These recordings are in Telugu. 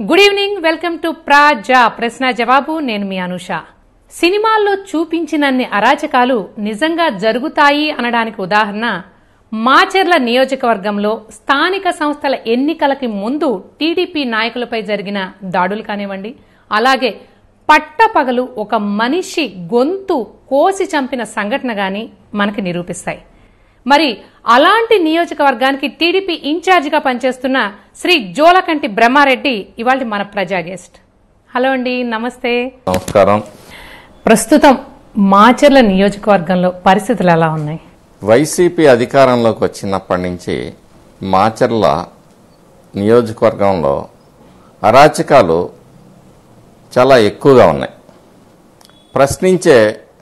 గుడ్ ఈవినింగ్ వెల్కమ్ టు ప్రాజా ప్రశ్న జవాబు నేను మీ అనుష సినిమాల్లో చూపించినన్ని అరాచకాలు నిజంగా జరుగుతాయి అనడానికి ఉదాహరణ మాచెర్ల నియోజకవర్గంలో స్థానిక సంస్థల ఎన్నికలకి ముందు టీడీపీ నాయకులపై జరిగిన దాడులు కానివ్వండి అలాగే పట్టపగలు ఒక మనిషి గొంతు కోసి చంపిన సంఘటన గాని మనకి నిరూపిస్తాయి మరి అలాంటి నియోజకవర్గానికి టీడీపీ ఇన్ఛార్జిగా పనిచేస్తున్న శ్రీ జోలకంటి బ్రహ్మారెడ్డి ఇవాళ మన ప్రజా గెస్ట్ హలో అండి నమస్తే నమస్కారం ప్రస్తుతం మాచర్ల నియోజకవర్గంలో పరిస్థితులు ఎలా ఉన్నాయి వైసీపీ అధికారంలోకి వచ్చినప్పటి నుంచి మాచర్ల నియోజకవర్గంలో అరాచకాలు చాలా ఎక్కువగా ఉన్నాయి ప్రశ్నించే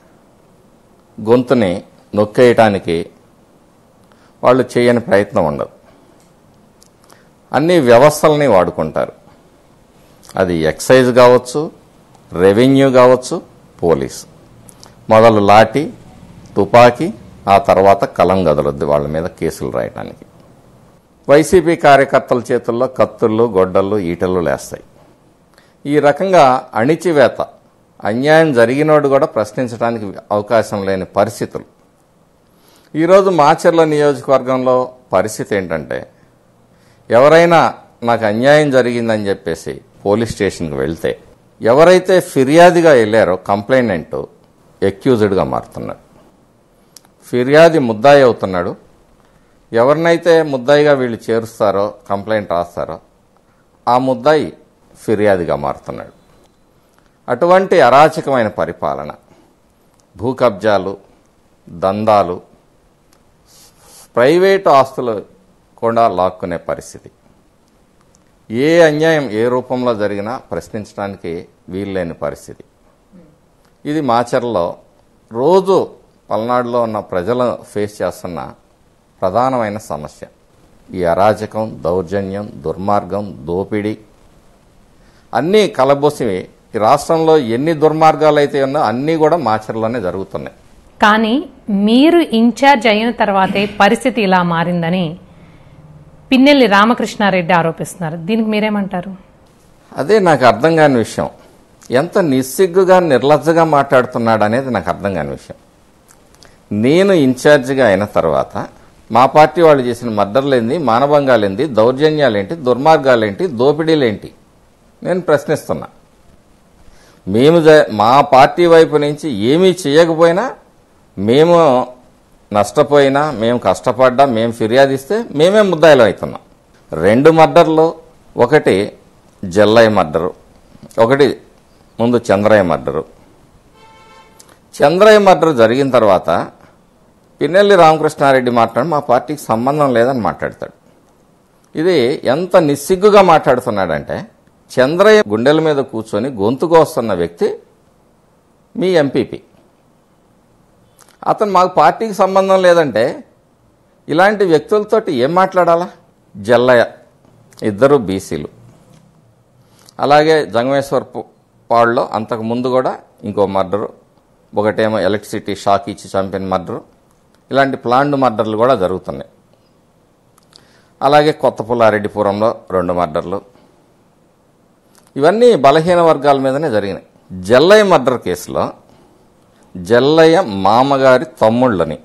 గొంతుని నొక్కేయటానికి వాళ్ళు చేయని ప్రయత్నం ఉండదు అన్ని వ్యవస్థల్ని వాడుకుంటారు అది ఎక్సైజ్ కావచ్చు రెవెన్యూ కావచ్చు పోలీస్ మొదలు లాఠీ తుపాకీ ఆ తర్వాత కలం గదలొద్దు వాళ్ళ మీద కేసులు రాయటానికి వైసీపీ కార్యకర్తల చేతుల్లో కత్తుళ్ళు గొడ్డళ్ళు ఈటలు లేస్తాయి ఈ రకంగా అణిచివేత అన్యాయం జరిగినోడు కూడా ప్రశ్నించడానికి అవకాశం లేని పరిస్థితులు ఈరోజు మాచర్ల నియోజకవర్గంలో పరిస్థితి ఏంటంటే ఎవరైనా నాకు అన్యాయం జరిగిందని చెప్పేసి పోలీస్ స్టేషన్కి వెళ్తే ఎవరైతే ఫిర్యాదిగా వెళ్ళారో కంప్లైనెంట్ ఎక్యూజ్డ్గా మారుతున్నాడు ఫిర్యాది ముద్దాయి అవుతున్నాడు ఎవరినైతే ముద్దాయిగా వీళ్ళు చేరుస్తారో కంప్లైంట్ రాస్తారో ఆ ముద్దాయి ఫిర్యాదిగా మారుతున్నాడు అటువంటి అరాచకమైన పరిపాలన భూ కబ్జాలు దందాలు ప్రైవేటు ఆస్తులు కూడా లాక్కునే పరిస్థితి ఏ అన్యాయం ఏ రూపంలో జరిగినా ప్రశ్నించడానికి వీల్లేని పరిస్థితి ఇది మాచర్లో రోజు పల్నాడులో ఉన్న ప్రజలు ఫేస్ చేస్తున్న ప్రధానమైన సమస్య ఈ అరాచకం దౌర్జన్యం దుర్మార్గం దోపిడీ అన్నీ కలబోసి ఈ రాష్ట్రంలో ఎన్ని దుర్మార్గాలు అయితే ఉన్నా అన్నీ కూడా మాచర్లోనే జరుగుతున్నాయి కానీ మీరు ఇన్ఛార్జ్ అయిన తర్వాతే పరిస్థితి ఇలా మారిందని పిన్నెల్లి రామకృష్ణారెడ్డి ఆరోపిస్తున్నారు దీనికి మీరేమంటారు అదే నాకు అర్థం కాని విషయం ఎంత నిస్సిగ్గుగా నిర్లజ్జగా మాట్లాడుతున్నాడు అనేది నాకు అర్థం కాని విషయం నేను ఇన్ఛార్జిగా అయిన తర్వాత మా పార్టీ వాళ్ళు చేసిన మర్డర్లేంది మానభంగాలేంది దౌర్జన్యాలేంటి దుర్మార్గాలేంటి దోపిడీలేంటి నేను ప్రశ్నిస్తున్నా మేము జ- మా పార్టీ వైపు నుంచి ఏమీ చేయకపోయినా మేము నష్టపోయినా మేము కష్టపడ్డా మేము ఫిర్యాదిస్తే మేమే ముద్దాయిలు అవుతున్నాం రెండు మర్డర్లు ఒకటి జల్లయ్య మర్డరు ఒకటి ముందు చంద్రయ్య మర్డరు చంద్రయ్య మర్డర్ జరిగిన తర్వాత పిన్నెల్లి రామకృష్ణారెడ్డి మాట్లాడి మా పార్టీకి సంబంధం లేదని మాట్లాడతాడు ఇది ఎంత నిస్సిగ్గుగా మాట్లాడుతున్నాడంటే చంద్రయ్య గుండెల మీద కూర్చొని గొంతుకు వస్తున్న వ్యక్తి మీ ఎంపీపీ అతను మాకు పార్టీకి సంబంధం లేదంటే ఇలాంటి వ్యక్తులతోటి ఏం మాట్లాడాలా జల్లయ్య ఇద్దరు బీసీలు అలాగే జంగమేశ్వర్ పాడులో అంతకు ముందు కూడా ఇంకో మర్డరు ఒకటేమో ఎలక్ట్రిసిటీ షాక్ ఇచ్చి చంపిన మర్డరు ఇలాంటి ప్లాండ్ మర్డర్లు కూడా జరుగుతున్నాయి అలాగే కొత్త పుల్లారెడ్డిపురంలో రెండు మర్డర్లు ఇవన్నీ బలహీన వర్గాల మీదనే జరిగినాయి జల్లయ్య మర్డర్ కేసులో జల్లయ్య మామగారి తమ్ముళ్ళని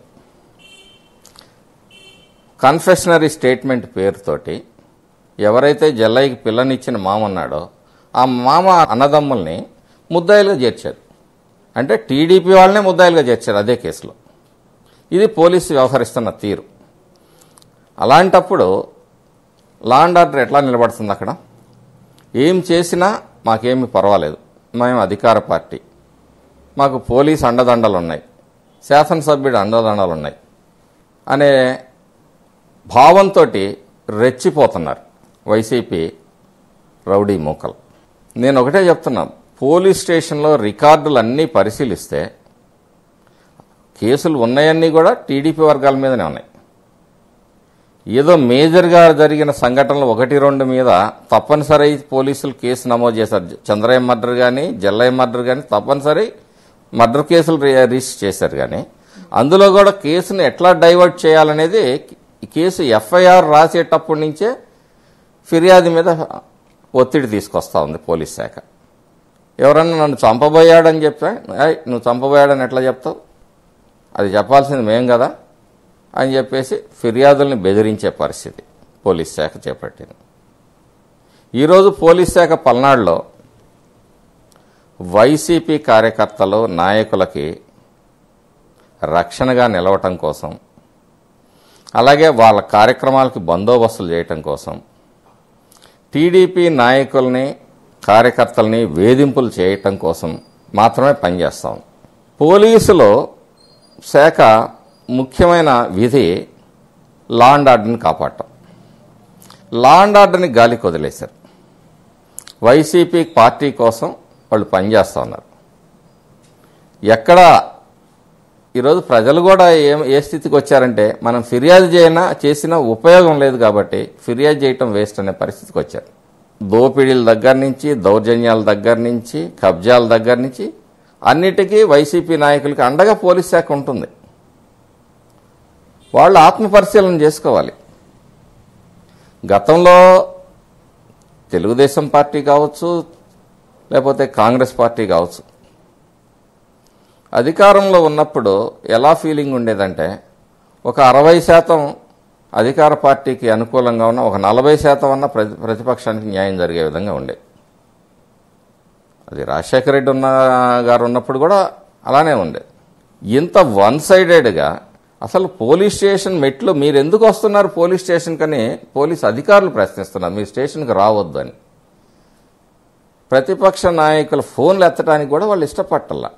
కన్ఫెషనరీ స్టేట్మెంట్ పేరుతోటి ఎవరైతే జల్లయ్యకి పిల్లనిచ్చిన మామ ఉన్నాడో ఆ మామ అన్నదమ్ముల్ని ముద్దాయిలుగా చేర్చారు అంటే టీడీపీ వాళ్ళనే ముద్దాయిలుగా చేర్చారు అదే కేసులో ఇది పోలీసు వ్యవహరిస్తున్న తీరు అలాంటప్పుడు లా అండ్ ఆర్డర్ ఎట్లా నిలబడుతుంది అక్కడ ఏం చేసినా మాకేమీ పర్వాలేదు మేము అధికార పార్టీ మాకు పోలీస్ అండదండలు ఉన్నాయి శాసనసభ్యుడు అండదండలు ఉన్నాయి అనే భావంతో రెచ్చిపోతున్నారు వైసీపీ రౌడీ మూకలు నేను ఒకటే చెప్తున్నా పోలీస్ స్టేషన్లో రికార్డులన్నీ పరిశీలిస్తే కేసులు ఉన్నాయన్నీ కూడా టీడీపీ వర్గాల మీదనే ఉన్నాయి ఏదో మేజర్గా జరిగిన సంఘటనలు ఒకటి రెండు మీద తప్పనిసరి పోలీసులు కేసు నమోదు చేశారు చంద్రయ్య మర్డర్ కానీ జల్లయ్య మర్డర్ కానీ తప్పనిసరి మర్డర్ కేసులు రి- రిజిస్టర్ చేశారు కానీ అందులో కూడా కేసును ఎట్లా డైవర్ట్ చేయాలనేది ఈ కేసు ఎఫ్ఐఆర్ రాసేటప్పటి నుంచే ఫిర్యాదు మీద ఒత్తిడి తీసుకొస్తా ఉంది పోలీస్ శాఖ ఎవరన్నా నన్ను చంపబోయాడని చెప్తే "ఏయ్, నువ్వు చంపబోయాడని ఎట్లా చెప్తావు అది చెప్పాల్సింది మేం కదా అని చెప్పేసి ఫిర్యాదుల్ని బెదిరించే పరిస్థితి పోలీస్ శాఖ చేపట్టింది ఈరోజు పోలీస్ శాఖ పల్నాడులో వైసీపీ కార్యకర్తలు నాయకులకి రక్షణగా నిలవటం కోసం అలాగే వాళ్ళ కార్యక్రమాలకి బందోబస్తులు చేయటం కోసం టీడీపీ నాయకుల్ని కార్యకర్తల్ని వేధింపులు చేయటం కోసం మాత్రమే పనిచేస్తాం పోలీసులో శాఖ ముఖ్యమైన విధి లా అండ్ ఆర్డర్ని కాపాడటం లా అండ్ ఆర్డర్ని గాలికి వదిలేశారు వైసీపీ పార్టీ కోసం వాళ్ళు పనిచేస్తూ ఉన్నారు ఎక్కడ ఈరోజు ప్రజలు కూడా ఏ ఏ స్థితికి వచ్చారంటే మనం ఫిర్యాదు చేయనా చేసినా ఉపయోగం లేదు కాబట్టి ఫిర్యాదు చేయటం వేస్ట్ అనే పరిస్థితికి వచ్చారు దోపిడీల దగ్గర నుంచి దౌర్జన్యాల దగ్గర నుంచి కబ్జాల దగ్గర నుంచి అన్నిటికీ వైసీపీ నాయకులకి అండగా పోలీస్ శాఖ ఉంటుంది వాళ్ళు ఆత్మపరిశీలన చేసుకోవాలి గతంలో తెలుగుదేశం పార్టీ కావచ్చు లేకపోతే కాంగ్రెస్ పార్టీ కావచ్చు అధికారంలో ఉన్నప్పుడు ఎలా ఫీలింగ్ ఉండేదంటే ఒక అరవై శాతం అధికార పార్టీకి అనుకూలంగా ఉన్న ఒక నలభై శాతం అన్న ప్రతి ప్రతిపక్షానికి న్యాయం జరిగే విధంగా ఉండేది అది రాజశేఖర రెడ్డి ఉన్న గారు ఉన్నప్పుడు కూడా అలానే ఉండేది ఇంత వన్ సైడెడ్గా అసలు పోలీస్ స్టేషన్ మెట్లు మీరు ఎందుకు వస్తున్నారు పోలీస్ స్టేషన్ కని పోలీస్ అధికారులు ప్రశ్నిస్తున్నారు మీ స్టేషన్కి రావద్దు అని ప్రతిపక్ష నాయకుల ఫోన్లు ఎత్తడానికి కూడా వాళ్ళు ఇష్టపట్టల్లా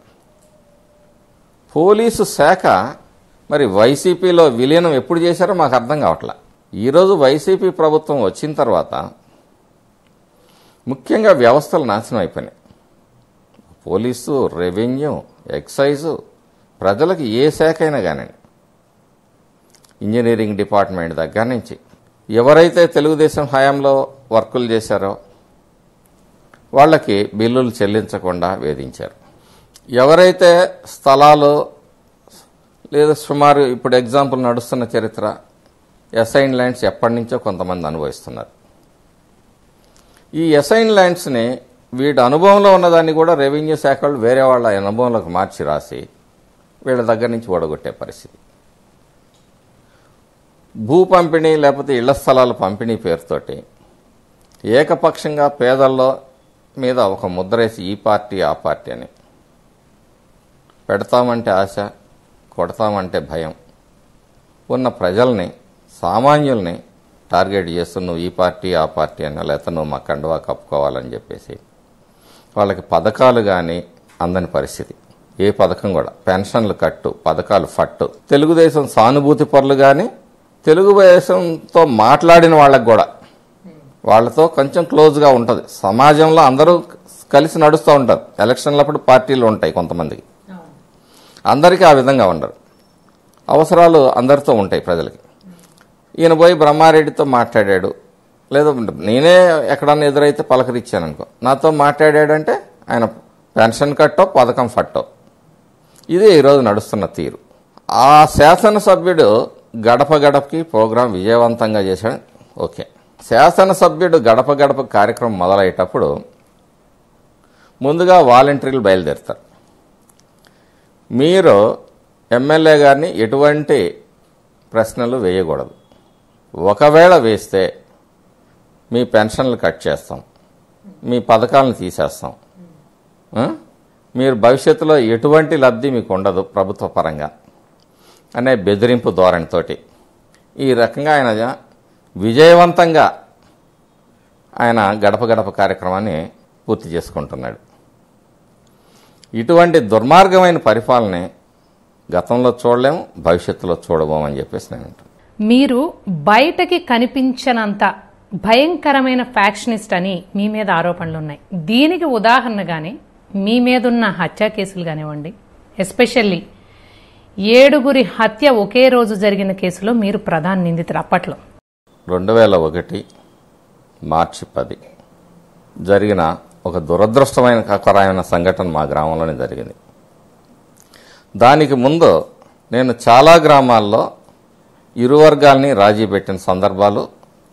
పోలీసు శాఖ మరి వైసీపీలో విలీనం ఎప్పుడు చేశారో మాకు అర్థం కావట్లా ఈరోజు వైసీపీ ప్రభుత్వం వచ్చిన తర్వాత ముఖ్యంగా వ్యవస్థలు నాశనం అయిపోయినాయి పోలీసు రెవెన్యూ ఎక్సైజు ప్రజలకు ఏ శాఖ అయినా కానివ్వండి ఇంజనీరింగ్ డిపార్ట్మెంట్ దగ్గర నుంచి ఎవరైతే తెలుగుదేశం హయాంలో వర్కులు చేశారో వాళ్ళకి బిల్లులు చెల్లించకుండా వేధించారు ఎవరైతే స్థలాలు లేదా సుమారు ఇప్పుడు ఎగ్జాంపుల్ నడుస్తున్న చరిత్ర ఎసైన్ ల్యాండ్స్ ఎప్పటి నుంచో కొంతమంది అనుభవిస్తున్నారు ఈ ఎసైన్ ల్యాండ్స్ని వీటి అనుభవంలో ఉన్నదాన్ని కూడా రెవెన్యూ శాఖ వాళ్ళు వేరే వాళ్ళ అనుభవంలోకి మార్చి రాసి వీళ్ళ దగ్గర నుంచి ఓడగొట్టే పరిస్థితి భూ పంపిణీ లేకపోతే ఇళ్ల స్థలాల పంపిణీ పేరుతోటి ఏకపక్షంగా పేదల్లో మీద ఒక ముద్రేసి ఈ పార్టీ ఆ పార్టీ అని పెడతామంటే ఆశ కొడతామంటే భయం ఉన్న ప్రజల్ని సామాన్యుల్ని టార్గెట్ చేస్తూ నువ్వు ఈ పార్టీ ఆ పార్టీ అని లేకపోతే నువ్వు మా కండువా కప్పుకోవాలని చెప్పేసి వాళ్ళకి పథకాలు కానీ అందని పరిస్థితి ఏ పథకం కూడా పెన్షన్లు కట్టు పథకాలు ఫట్టు తెలుగుదేశం సానుభూతి పరులు కానీ తెలుగుదేశంతో మాట్లాడిన వాళ్ళకి కూడా వాళ్ళతో కొంచెం క్లోజ్గా ఉంటుంది సమాజంలో అందరూ కలిసి నడుస్తూ ఉంటారు ఎలక్షన్లప్పుడు పార్టీలు ఉంటాయి కొంతమందికి అందరికీ ఆ విధంగా ఉండరు అవసరాలు అందరితో ఉంటాయి ప్రజలకి ఈయన పోయి బ్రహ్మారెడ్డితో మాట్లాడాడు లేదా నేనే ఎక్కడన్నా ఎదురైతే పలకరిచ్చాను అనుకో నాతో మాట్లాడాడంటే ఆయన పెన్షన్ కట్టో పథకం ఫట్టో ఇది ఈరోజు నడుస్తున్న తీరు ఆ శాసనసభ్యుడు గడప గడపకి ప్రోగ్రాం విజయవంతంగా చేశాడు ఓకే శాసనసభ్యుడు గడప గడప కార్యక్రమం మొదలయ్యేటప్పుడు ముందుగా వాలంటీర్లు బయలుదేరుతారు మీరు ఎమ్మెల్యే గారిని ఎటువంటి ప్రశ్నలు వేయకూడదు ఒకవేళ వేస్తే మీ పెన్షన్లు కట్ చేస్తాం మీ పథకాలను తీసేస్తాం ఆ? మీరు భవిష్యత్తులో ఎటువంటి లబ్ధి మీకు ఉండదు ప్రభుత్వ పరంగా అనే బెదిరింపు ధోరణితోటి ఈ రకంగా ఆయన విజయవంతంగా ఆయన గడప గడప కార్యక్రమాన్ని పూర్తి చేసుకుంటున్నాడు ఇటువంటి దుర్మార్గమైన పరిపాలనే గతంలో చూడలేము భవిష్యత్తులో చూడబోమని చెప్పేసి నేను అంటాను మీరు బయటకి కనిపించనంత భయంకరమైన ఫ్యాక్షనిస్ట్ అని మీ మీద ఆరోపణలు ఉన్నాయి దీనికి ఉదాహరణగానే మీ మీదున్న హత్య కేసులు కానివ్వండి ఎస్పెషల్లీ ఏడుగురి హత్య ఒకే రోజు జరిగిన కేసులో మీరు ప్రధాన నిందితులు అప్పట్లో రెండు వేల ఒకటి మార్చి పది జరిగిన ఒక దురదృష్టమైన కకరాయమైన సంఘటన మా గ్రామంలోనే జరిగింది దానికి ముందు నేను చాలా గ్రామాల్లో ఇరు వర్గాల్ని రాజీ పెట్టిన సందర్భాలు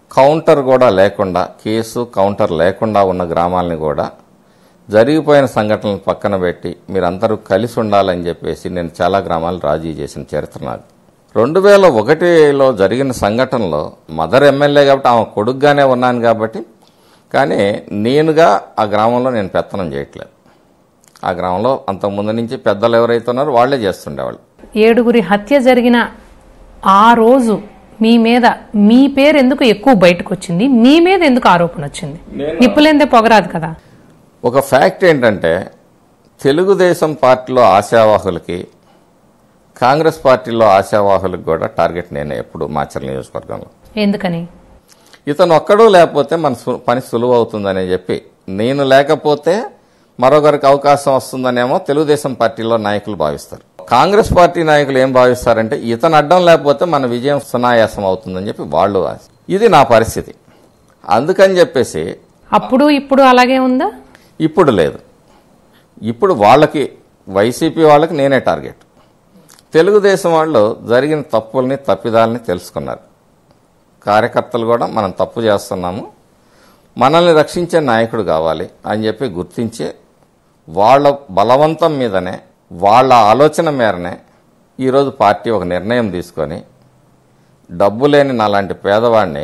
కౌంటర్ కూడా లేకుండా కేసు కౌంటర్ లేకుండా ఉన్న గ్రామాలని కూడా జరిగిపోయిన సంఘటనలు పక్కన పెట్టి మీరందరూ కలిసి ఉండాలని చెప్పేసి నేను చాలా గ్రామాలు రాజీ చేసిన చరిత్ర నాకు రెండు వేల ఒకటిలో జరిగిన సంఘటనలో మదర్ ఎమ్మెల్యే కాబట్టి ఆమె కొడుకుగానే ఉన్నాను కాబట్టి కానీ నేనుగా ఆ గ్రామంలో నేను పెత్తనం చేయట్లేదు ఆ గ్రామంలో అంతకుముందు నుంచి పెద్దలు ఎవరైతే ఉన్నారో వాళ్లే చేస్తుండేవాళ్ళు ఏడుగురి హత్య జరిగిన ఆ రోజు మీ మీద మీ పేరు ఎందుకు ఎక్కువ బయటకు వచ్చింది మీ మీద ఎందుకు ఆరోపణ వచ్చింది నిప్పులేందే పొగరాదు కదా ఒక ఫ్యాక్ట్ ఏంటంటే తెలుగుదేశం పార్టీలో ఆశావాహులకి కాంగ్రెస్ పార్టీలో ఆశావాహులకు కూడా టార్గెట్ నేనే ఎప్పుడు మాచర్ల నియోజకవర్గంలో ఎందుకని ఇతను ఒక్కడూ లేకపోతే మన సు- పని సులువు అవుతుందని చెప్పి నేను లేకపోతే మరొకరికి అవకాశం వస్తుందనేమో తెలుగుదేశం పార్టీలో నాయకులు భావిస్తారు కాంగ్రెస్ పార్టీ నాయకులు ఏం భావిస్తారంటే ఇతను అడ్డం లేకపోతే మన విజయం సునాయాసం అవుతుందని చెప్పి వాళ్ళు ఆశ. ఇది నా పరిస్థితి అందుకని చెప్పేసి అప్పుడు ఇప్పుడు అలాగే ఉందా ఇప్పుడు లేదు ఇప్పుడు వాళ్ళకి వైసీపీ వాళ్ళకి నేనే టార్గెట్ తెలుగుదేశం వాళ్ళు జరిగిన తప్పుల్ని తప్పిదాలని తెలుసుకున్నారు కార్యకర్తలు కూడా మనం తప్పు చేస్తున్నాము మనల్ని రక్షించే నాయకుడు కావాలి అని చెప్పి గుర్తించి వాళ్ళ బలవంతం మీదనే వాళ్ళ ఆలోచన మేరనే ఈరోజు పార్టీ ఒక నిర్ణయం తీసుకొని డబ్బు లేని నాలాంటి పేదవాడిని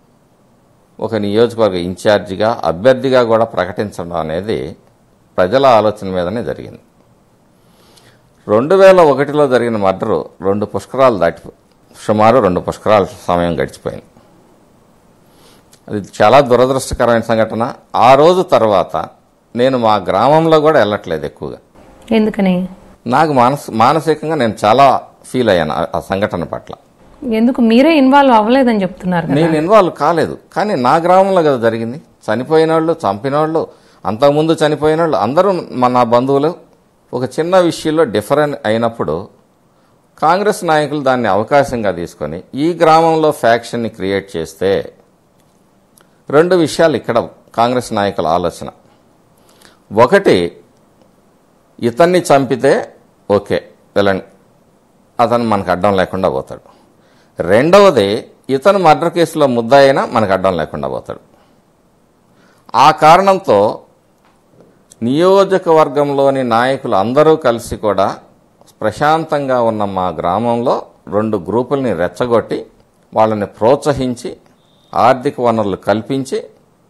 ఒక నియోజకవర్గ ఇన్ఛార్జిగా అభ్యర్థిగా కూడా ప్రకటించడం అనేది ప్రజల ఆలోచన మీదనే జరిగింది రెండు వేల ఒకటిలో జరిగిన మర్డరు రెండు పుష్కరాలు దాటి సుమారు రెండు పుష్కరాల సమయం గడిచిపోయింది అది చాలా దురదృష్టకరమైన సంఘటన ఆ రోజు తర్వాత నేను మా గ్రామంలో కూడా వెళ్ళట్లేదు ఎక్కువగా ఎందుకని నాకు మానస్ మానసికంగా నేను చాలా ఫీల్ అయ్యాను ఆ- ఆ సంఘటన పట్ల ఎందుకు మీరే ఇన్వాల్వ్ అవ్వలేదని చెప్తున్నారు కదా నేను ఇన్వాల్వ్ కాలేదు కానీ నా గ్రామంలో కదా జరిగింది చనిపోయిన వాళ్ళు చంపిన వాళ్ళు అంతకుముందు చనిపోయిన వాళ్ళు అందరూ మన నా బంధువులు ఒక చిన్న విషయంలో డిఫరెంట్ అయినప్పుడు కాంగ్రెస్ నాయకులు దాన్ని అవకాశంగా తీసుకొని ఈ గ్రామంలో ఫ్యాక్షన్ని క్రియేట్ చేస్తే రెండు విషయాలు ఇక్కడ కాంగ్రెస్ నాయకుల ఆలోచన ఒకటి ఇతన్ని చంపితే ఓకే వెళ్ళండి అతను మనకు అడ్డం లేకుండా పోతాడు రెండవది ఇతను మర్డర్ కేసులో ముద్దాయినా అయినా మనకు అడ్డం లేకుండా పోతాడు ఆ కారణంతో నియోజకవర్గంలోని నాయకులు అందరూ కలిసి కూడా ప్రశాంతంగా ఉన్న మా గ్రామంలో రెండు గ్రూపుల్ని రెచ్చగొట్టి వాళ్ళని ప్రోత్సహించి ఆర్థిక వనరులు కల్పించి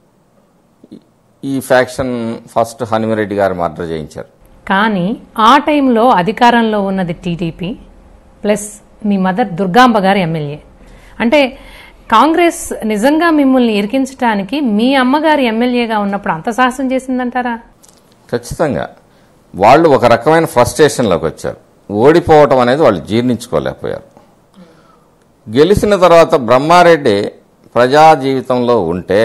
ఈ ఫ్యాక్షన్ ఫస్ట్ హనుమిరెడ్డి గారు మర్డర్ చేయించారు కానీ ఆ టైంలో అధికారంలో ఉన్నది టీడీపీ ప్లస్ మీ మదర్ దుర్గాంబ గారు ఎమ్మెల్యే అంటే కాంగ్రెస్ నిజంగా మిమ్మల్ని ఇరికించడానికి మీ అమ్మగారు ఎమ్మెల్యేగా ఉన్నప్పుడు అంత సాహసం చేసిందంటారా ఖచ్చితంగా వాళ్ళు ఒక రకమైన ఫ్రస్ట్రేషన్లోకి వచ్చారు ఓడిపోవటం అనేది వాళ్ళు జీర్ణించుకోలేకపోయారు గెలిచిన తర్వాత బ్రహ్మారెడ్డి ప్రజా జీవితంలో ఉంటే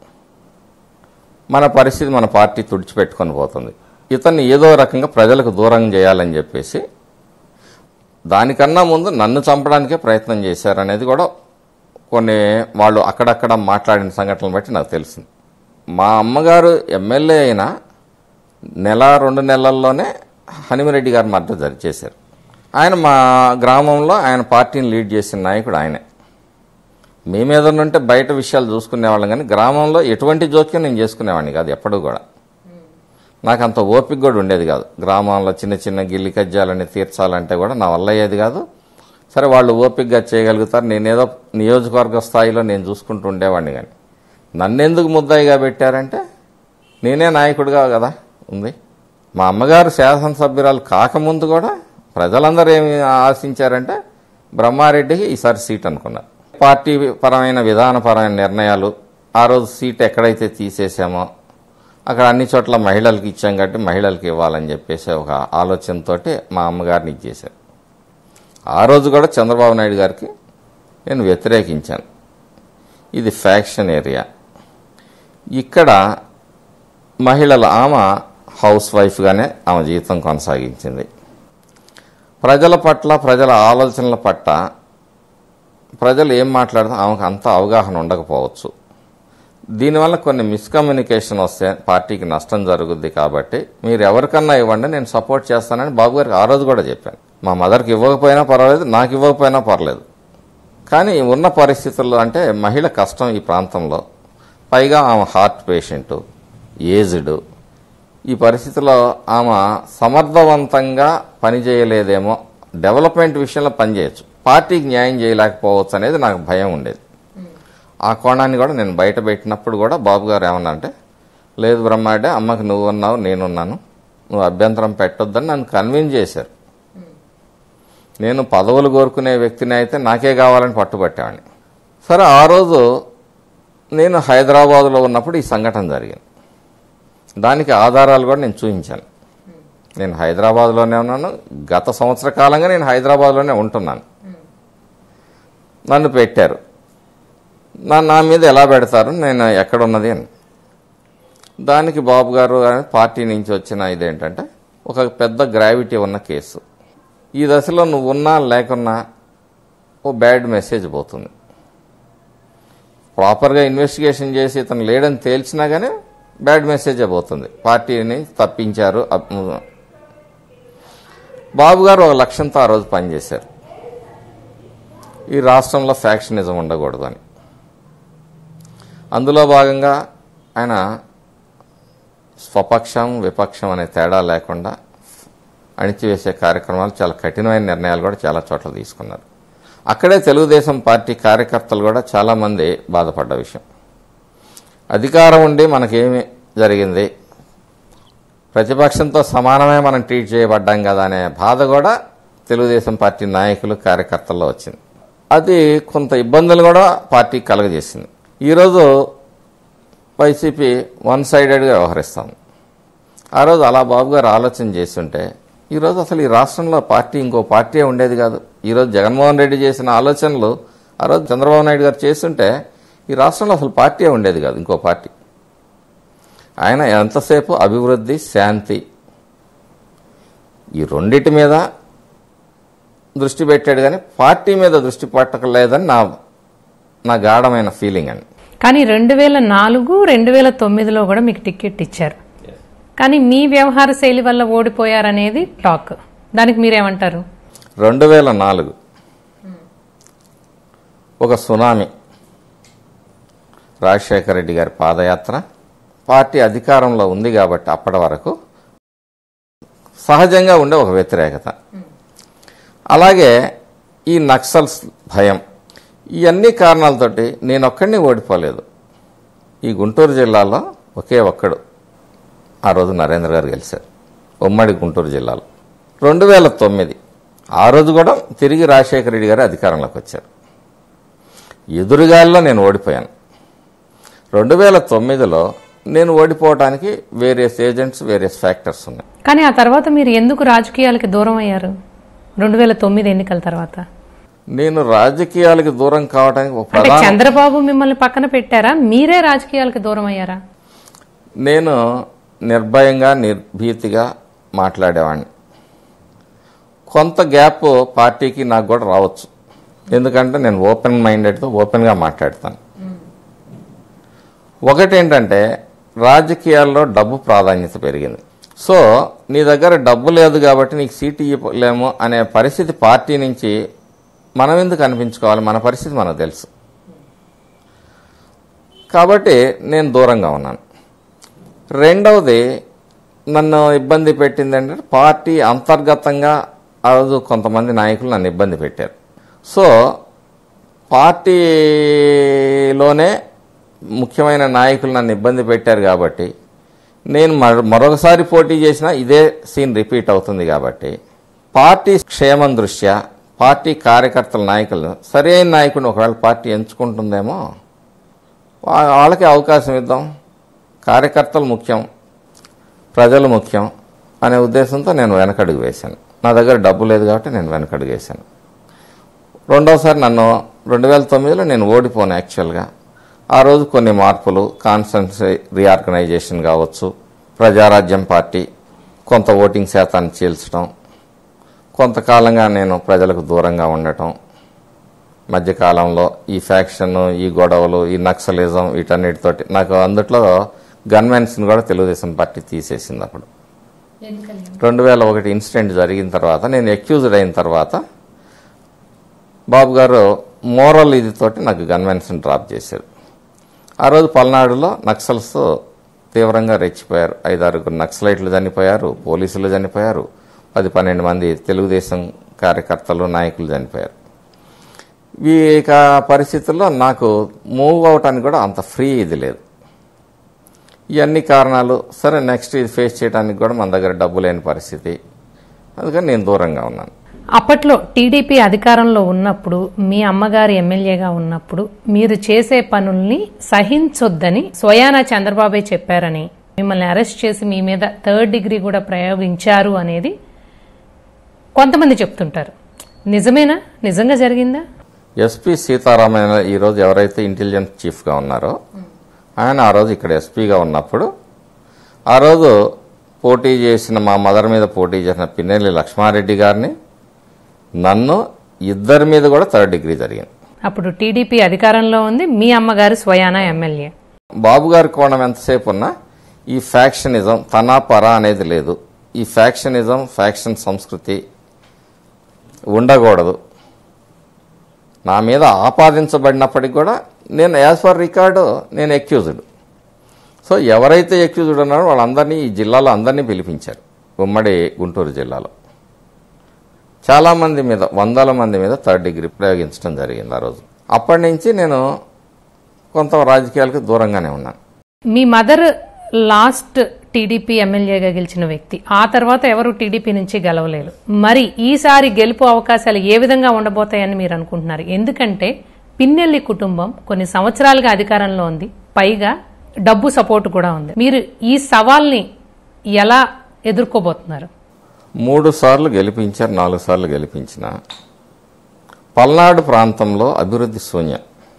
మన పరిస్థితి మన పార్టీ తుడిచిపెట్టుకొని పోతుంది ఇతన్ని ఏదో రకంగా ప్రజలకు దూరం చేయాలని చెప్పేసి దానికన్నా ముందు నన్ను చంపడానికే ప్రయత్నం చేశారనేది కూడా కొన్ని వాళ్ళు అక్కడక్కడ మాట్లాడిన సంఘటనలు బట్టి నాకు తెలిసింది మా అమ్మగారు ఎమ్మెల్యే అయినా నెల రెండు నెలల్లోనే హనుమిరెడ్డి గారు మర్డర్ జరి చేశారు ఆయన మా గ్రామంలో ఆయన పార్టీని లీడ్ చేసిన నాయకుడు ఆయనే మీ మీద ఉంటే బయట విషయాలు చూసుకునేవాళ్ళం కానీ గ్రామంలో ఎటువంటి జోక్యం నేను చేసుకునేవాడిని కాదు ఎప్పుడూ కూడా నాకు అంత ఓపిక కూడా ఉండేది కాదు గ్రామంలో చిన్న చిన్న గిల్లి కజ్జాలని తీర్చాలంటే కూడా నా వల్ల అయ్యేది కాదు సరే వాళ్ళు ఓపికగా చేయగలుగుతారు నేనేదో నియోజకవర్గ స్థాయిలో నేను చూసుకుంటూ ఉండేవాడిని కానీ నన్నెందుకు ముద్దాయిగా పెట్టారంటే నేనే నాయకుడిగా కదా ఉంది మా అమ్మగారు శాసనసభ్యురాలు కాకముందు కూడా ప్రజలందరూ ఏమి ఆశించారంటే బ్రహ్మారెడ్డికి ఈసారి సీట్ అనుకున్నారు పార్టీ పరమైన విధానపరమైన నిర్ణయాలు ఆ రోజు సీట్ ఎక్కడైతే తీసేసామో అక్కడ అన్ని చోట్ల మహిళలకు ఇచ్చాం కాబట్టి మహిళలకు ఇవ్వాలని చెప్పేసి ఒక ఆలోచనతోటి మా అమ్మగారిని ఇచ్చేశారు ఆ రోజు కూడా చంద్రబాబు నాయుడు గారికి నేను వ్యతిరేకించాను ఇది ఫ్యాక్షన్ ఏరియా ఇక్కడ మహిళల ఆమె హౌస్ వైఫ్గానే ఆమె జీవితం కొనసాగించింది ప్రజల పట్ల ప్రజల ఆలోచనల పట్ల ప్రజలు ఏం మాట్లాడితే ఆమెకు అంత అవగాహన ఉండకపోవచ్చు దీనివల్ల కొన్ని మిస్కమ్యూనికేషన్ వస్తే పార్టీకి నష్టం జరుగుద్ది కాబట్టి మీరు ఎవరికన్నా ఇవ్వండి నేను సపోర్ట్ చేస్తానని బాబు గారికి ఆ రోజు కూడా చెప్పాను మా మదర్కి ఇవ్వకపోయినా పర్వాలేదు నాకు ఇవ్వకపోయినా పర్లేదు కానీ ఉన్న పరిస్థితుల్లో అంటే మహిళ కష్టం ఈ ప్రాంతంలో పైగా ఆమె హార్ట్ పేషెంట్ ఏజ్డ్ ఈ పరిస్థితిలో ఆమె సమర్థవంతంగా పనిచేయలేదేమో డెవలప్మెంట్ విషయంలో పనిచేయచ్చు పార్టీకి న్యాయం చేయలేకపోవచ్చు అనేది నాకు భయం ఉండేది ఆ కోణాన్ని కూడా నేను బయట పెట్టినప్పుడు కూడా బాబు గారు ఏమన్నారంటే లేదు బ్రహ్మాడే అమ్మకి నువ్వు ఉన్నావు నేనున్నాను నువ్వు అభ్యంతరం పెట్టొద్దని నన్ను కన్విన్స్ చేశారు నేను పదవులు కోరుకునే వ్యక్తిని అయితే నాకే కావాలని పట్టుబట్టేవాడిని సరే ఆ రోజు నేను హైదరాబాదులో ఉన్నప్పుడు ఈ సంఘటన జరిగింది దానికి ఆధారాలు కూడా నేను చూపించాను నేను హైదరాబాద్లోనే ఉన్నాను గత సంవత్సర కాలంగా నేను హైదరాబాద్లోనే ఉంటున్నాను నన్ను పెట్టారు నా నా మీద ఎలా పెడతారు నేను ఎక్కడున్నది అని దానికి బాబు గారు అనే పార్టీ నుంచి వచ్చిన ఇదేంటంటే ఒక పెద్ద గ్రావిటీ ఉన్న కేసు ఈ దశలో నువ్వు ఉన్నా లేకున్నా ఓ బ్యాడ్ మెసేజ్ పోతుంది ప్రాపర్గా ఇన్వెస్టిగేషన్ చేసి ఇతను లేడని తేల్చినా కానీ బ్యాడ్ మెసేజే పోతుంది పార్టీని తప్పించారు అప్- బాబు గారు ఒక లక్ష్యంతో ఆ రోజు పనిచేశారు ఈ రాష్ట్రంలో ఫ్యాక్షనిజం ఉండకూడదు అని అందులో భాగంగా ఆయన స్వపక్షం విపక్షం అనే తేడా లేకుండా అణిచివేసే కార్యక్రమాలు చాలా కఠినమైన నిర్ణయాలు కూడా చాలా చోట్ల తీసుకున్నారు అక్కడే తెలుగుదేశం పార్టీ కార్యకర్తలు కూడా చాలామంది బాధపడ్డ విషయం అధికారం ఉండి మనకేమి జరిగింది ప్రతిపక్షంతో సమానమే మనం ట్రీట్ చేయబడ్డాం కదా అనే బాధ కూడా తెలుగుదేశం పార్టీ నాయకులు కార్యకర్తల్లో వచ్చింది అది కొంత ఇబ్బందులు కూడా పార్టీకి కలగజేసింది ఈరోజు వైసీపీ వన్ సైడెడ్గా వ్యవహరిస్తాం ఆ రోజు అలా బాబు గారు ఆలోచన చేస్తుంటే ఈరోజు అసలు ఈ రాష్ట్రంలో పార్టీ ఇంకో పార్టీ ఉండేది కాదు ఈరోజు జగన్మోహన్ రెడ్డి చేసిన ఆలోచనలు ఆ రోజు చంద్రబాబు నాయుడు గారు చేస్తుంటే ఈ రాష్ట్రంలో అసలు పార్టీ ఉండేది కాదు ఇంకో పార్టీ ఆయన ఎంతసేపు అభివృద్ధి శాంతి ఈ రెండిటి మీద దృష్టి పెట్టాడు కానీ పార్టీ మీద దృష్టి పెట్టకలేదని నా నా గాఢమైన ఫీలింగ్ అండి కానీ రెండు వేల నాలుగు రెండు వేల తొమ్మిదిలో కూడా మీకు టికెట్ ఇచ్చారు కానీ మీ వ్యవహార శైలి వల్ల ఓడిపోయారనేది టాక్ దానికి మీరేమంటారు రెండు వేల నాలుగు ఒక సునామీ రాజశేఖర రెడ్డి గారి పాదయాత్ర పార్టీ అధికారంలో ఉంది కాబట్టి అప్పటి వరకు సహజంగా ఉండే ఒక వ్యతిరేకత అలాగే ఈ నక్సల్స్ భయం ఇవన్నీ కారణాలతోటి నేను ఒక్కడిని ఓడిపోలేదు ఈ గుంటూరు జిల్లాలో ఒకే ఒక్కడు ఆ రోజు నరేంద్ర గారు గెలిచారు ఉమ్మడి గుంటూరు జిల్లాలో రెండు వేల తొమ్మిది ఆ రోజు కూడా తిరిగి రాజశేఖర రెడ్డి గారు అధికారంలోకి వచ్చారు ఎదురుగాల్లో నేను ఓడిపోయాను రెండు వేల తొమ్మిదిలో నేను ఓడిపోవడానికి వేరియస్ ఏజెంట్స్ వేరియస్ ఫ్యాక్టర్స్ ఉన్నాయి కానీ ఆ తర్వాత మీరు ఎందుకు రాజకీయాలకి దూరం అయ్యారు రెండు వేల తొమ్మిది ఎన్నికల తర్వాత నేను రాజకీయాలకు దూరం కావడానికి ఒక అంటే ప్రధాన చంద్రబాబు మిమ్మల్ని పక్కన పెట్టారా మీరే రాజకీయాలకి దూరం అయ్యారా నేను నిర్భయంగా నిర్భీతిగా మాట్లాడేవాడిని కొంత గ్యాప్ పార్టీకి నాకు కూడా రావచ్చు ఎందుకంటే నేను ఓపెన్ మైండెడ్తో ఓపెన్గా మాట్లాడతాను ఒకటేంటంటే రాజకీయాల్లో డబ్బు ప్రాధాన్యత పెరిగింది సో నీ దగ్గర డబ్బు లేదు కాబట్టి నీకు సీటు ఇవ్వలేము అనే పరిస్థితి పార్టీ నుంచి మనం ఎందుకు అనిపించుకోవాలి మన పరిస్థితి మనకు తెలుసు కాబట్టి నేను దూరంగా ఉన్నాను రెండవది నన్ను ఇబ్బంది పెట్టింది అంటే పార్టీ అంతర్గతంగా ఆ రోజు కొంతమంది నాయకులు నన్ను ఇబ్బంది పెట్టారు సో పార్టీలోనే ముఖ్యమైన నాయకులు నన్ను ఇబ్బంది పెట్టారు కాబట్టి నేను మరొ- మరొకసారి పోటీ చేసినా ఇదే సీన్ రిపీట్ అవుతుంది కాబట్టి పార్టీ క్షేమం దృష్ట్యా పార్టీ కార్యకర్తల నాయకులు సరైన నాయకుడిని ఒకవేళ పార్టీ ఎంచుకుంటుందేమో వా- వాళ్ళకి అవకాశం ఇద్దాం కార్యకర్తలు ముఖ్యం ప్రజలు ముఖ్యం అనే ఉద్దేశంతో నేను వెనకడుగు వేశాను నా దగ్గర డబ్బు లేదు కాబట్టి నేను వెనకడుగు వేశాను రెండవసారి నన్ను రెండు వేల తొమ్మిదిలో నేను ఓడిపోను యాక్చువల్గా ఆ రోజు కొన్ని మార్పులు కాన్స్టెన్సీ రీఆర్గనైజేషన్ కావచ్చు ప్రజారాజ్యం పార్టీ కొంత ఓటింగ్ శాతాన్ని చీల్చడం కొంతకాలంగా నేను ప్రజలకు దూరంగా ఉండటం మధ్యకాలంలో ఈ ఫ్యాక్షన్ ఈ గొడవలు ఈ నక్సలిజం వీటన్నిటితోటి నాకు అందుట్లో గన్మెన్స్ని కూడా తెలుగుదేశం పార్టీ తీసేసింది అప్పుడు రెండు వేల ఒకటి ఇన్సిడెంట్ జరిగిన తర్వాత నేను అక్యూజ్డ్ అయిన తర్వాత బాబు గారు మోరల్ ఇది తోటి నాకు కన్వెన్షన్ డ్రాప్ చేశారు ఆ రోజు పల్నాడులో నక్సల్స్ తీవ్రంగా రెచ్చిపోయారు ఐదారుగురు నక్సలైట్లు చనిపోయారు పోలీసులు చనిపోయారు పది పన్నెండు మంది తెలుగుదేశం కార్యకర్తలు నాయకులు చనిపోయారు ఈ ఇక పరిస్థితుల్లో నాకు మూవ్ అవటానికి కూడా అంత ఫ్రీ ఇది లేదు ఇవన్నీ కారణాలు సరే నెక్స్ట్ ఇది ఫేస్ చేయడానికి కూడా మన దగ్గర డబ్బు లేని పరిస్థితి అందుకని నేను దూరంగా ఉన్నాను అప్పట్లో టీడీపీ అధికారంలో ఉన్నప్పుడు మీ అమ్మగారు ఎమ్మెల్యేగా ఉన్నప్పుడు మీరు చేసే పనుల్ని సహించొద్దని స్వయానా చంద్రబాబే చెప్పారని మిమ్మల్ని అరెస్ట్ చేసి మీ మీద థర్డ్ డిగ్రీ కూడా ప్రయోగించారు అనేది కొంతమంది చెప్తుంటారు నిజమేనా నిజంగా జరిగిందా ఎస్పీ సీతారామయ్య ఈరోజు ఎవరైతే ఇంటెలిజెన్స్ చీఫ్గా ఉన్నారో ఆయన ఆ రోజు ఇక్కడ ఎస్పీగా ఉన్నప్పుడు ఆ రోజు పోటీ చేసిన మా మదర్ మీద పోటీ చేసిన పిన్నెల్లి లక్ష్మారెడ్డి గారిని నన్ను ఇద్దరి మీద కూడా థర్డ్ డిగ్రీ జరిగింది అప్పుడు టీడీపీ అధికారంలో ఉంది మీ అమ్మగారు స్వయానా ఎమ్మెల్యే బాబు గారి కోణం ఎంతసేపు ఉన్నా ఈ ఫ్యాక్షనిజం తన పర అనేది లేదు ఈ ఫ్యాక్షనిజం ఫ్యాక్షన్ సంస్కృతి ఉండకూడదు నా మీద ఆపాదించబడినప్పటికి కూడా నేను యాజ్ ఫర్ రికార్డు నేను ఎక్యూజ్డ్ సో ఎవరైతే ఎక్యూజ్డ్ ఉన్నారో వాళ్ళందరినీ ఈ జిల్లాలో అందరినీ పిలిపించారు ఉమ్మడి గుంటూరు జిల్లాలో చాలామంది మీద వందల మంది మీద థర్డ్ డిగ్రీ ప్రయోగించడం జరిగింది ఆ రోజు అప్పటి నుంచి నేను కొంత రాజకీయాలకు దూరంగానే ఉన్నాను మీ మదర్ లాస్ట్ టీడీపీ ఎమ్మెల్యేగా గెలిచిన వ్యక్తి ఆ తర్వాత ఎవరు టీడీపీ నుంచి గెలవలేదు మరి ఈసారి గెలుపు అవకాశాలు ఏ విధంగా ఉండబోతాయని మీరు అనుకుంటున్నారు ఎందుకంటే పిన్నెల్లి కుటుంబం కొన్ని సంవత్సరాలుగా అధికారంలో ఉంది పైగా డబ్బు సపోర్ట్ కూడా ఉంది మీరు ఈ సవాల్ని ఎలా ఎదుర్కోబోతున్నారు మూడు సార్లు గెలిపించారు నాలుగు సార్లు గెలిపించిన పల్నాడు ప్రాంతంలో అభివృద్ధి శూన్యం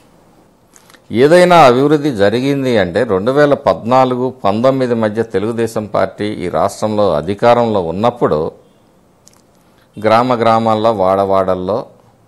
ఏదైనా అభివృద్ధి జరిగింది అంటే రెండు వేల పద్నాలుగు పంతొమ్మిది మధ్య తెలుగుదేశం పార్టీ ఈ రాష్ట్రంలో అధికారంలో ఉన్నప్పుడు గ్రామ గ్రామాల్లో వాడవాడల్లో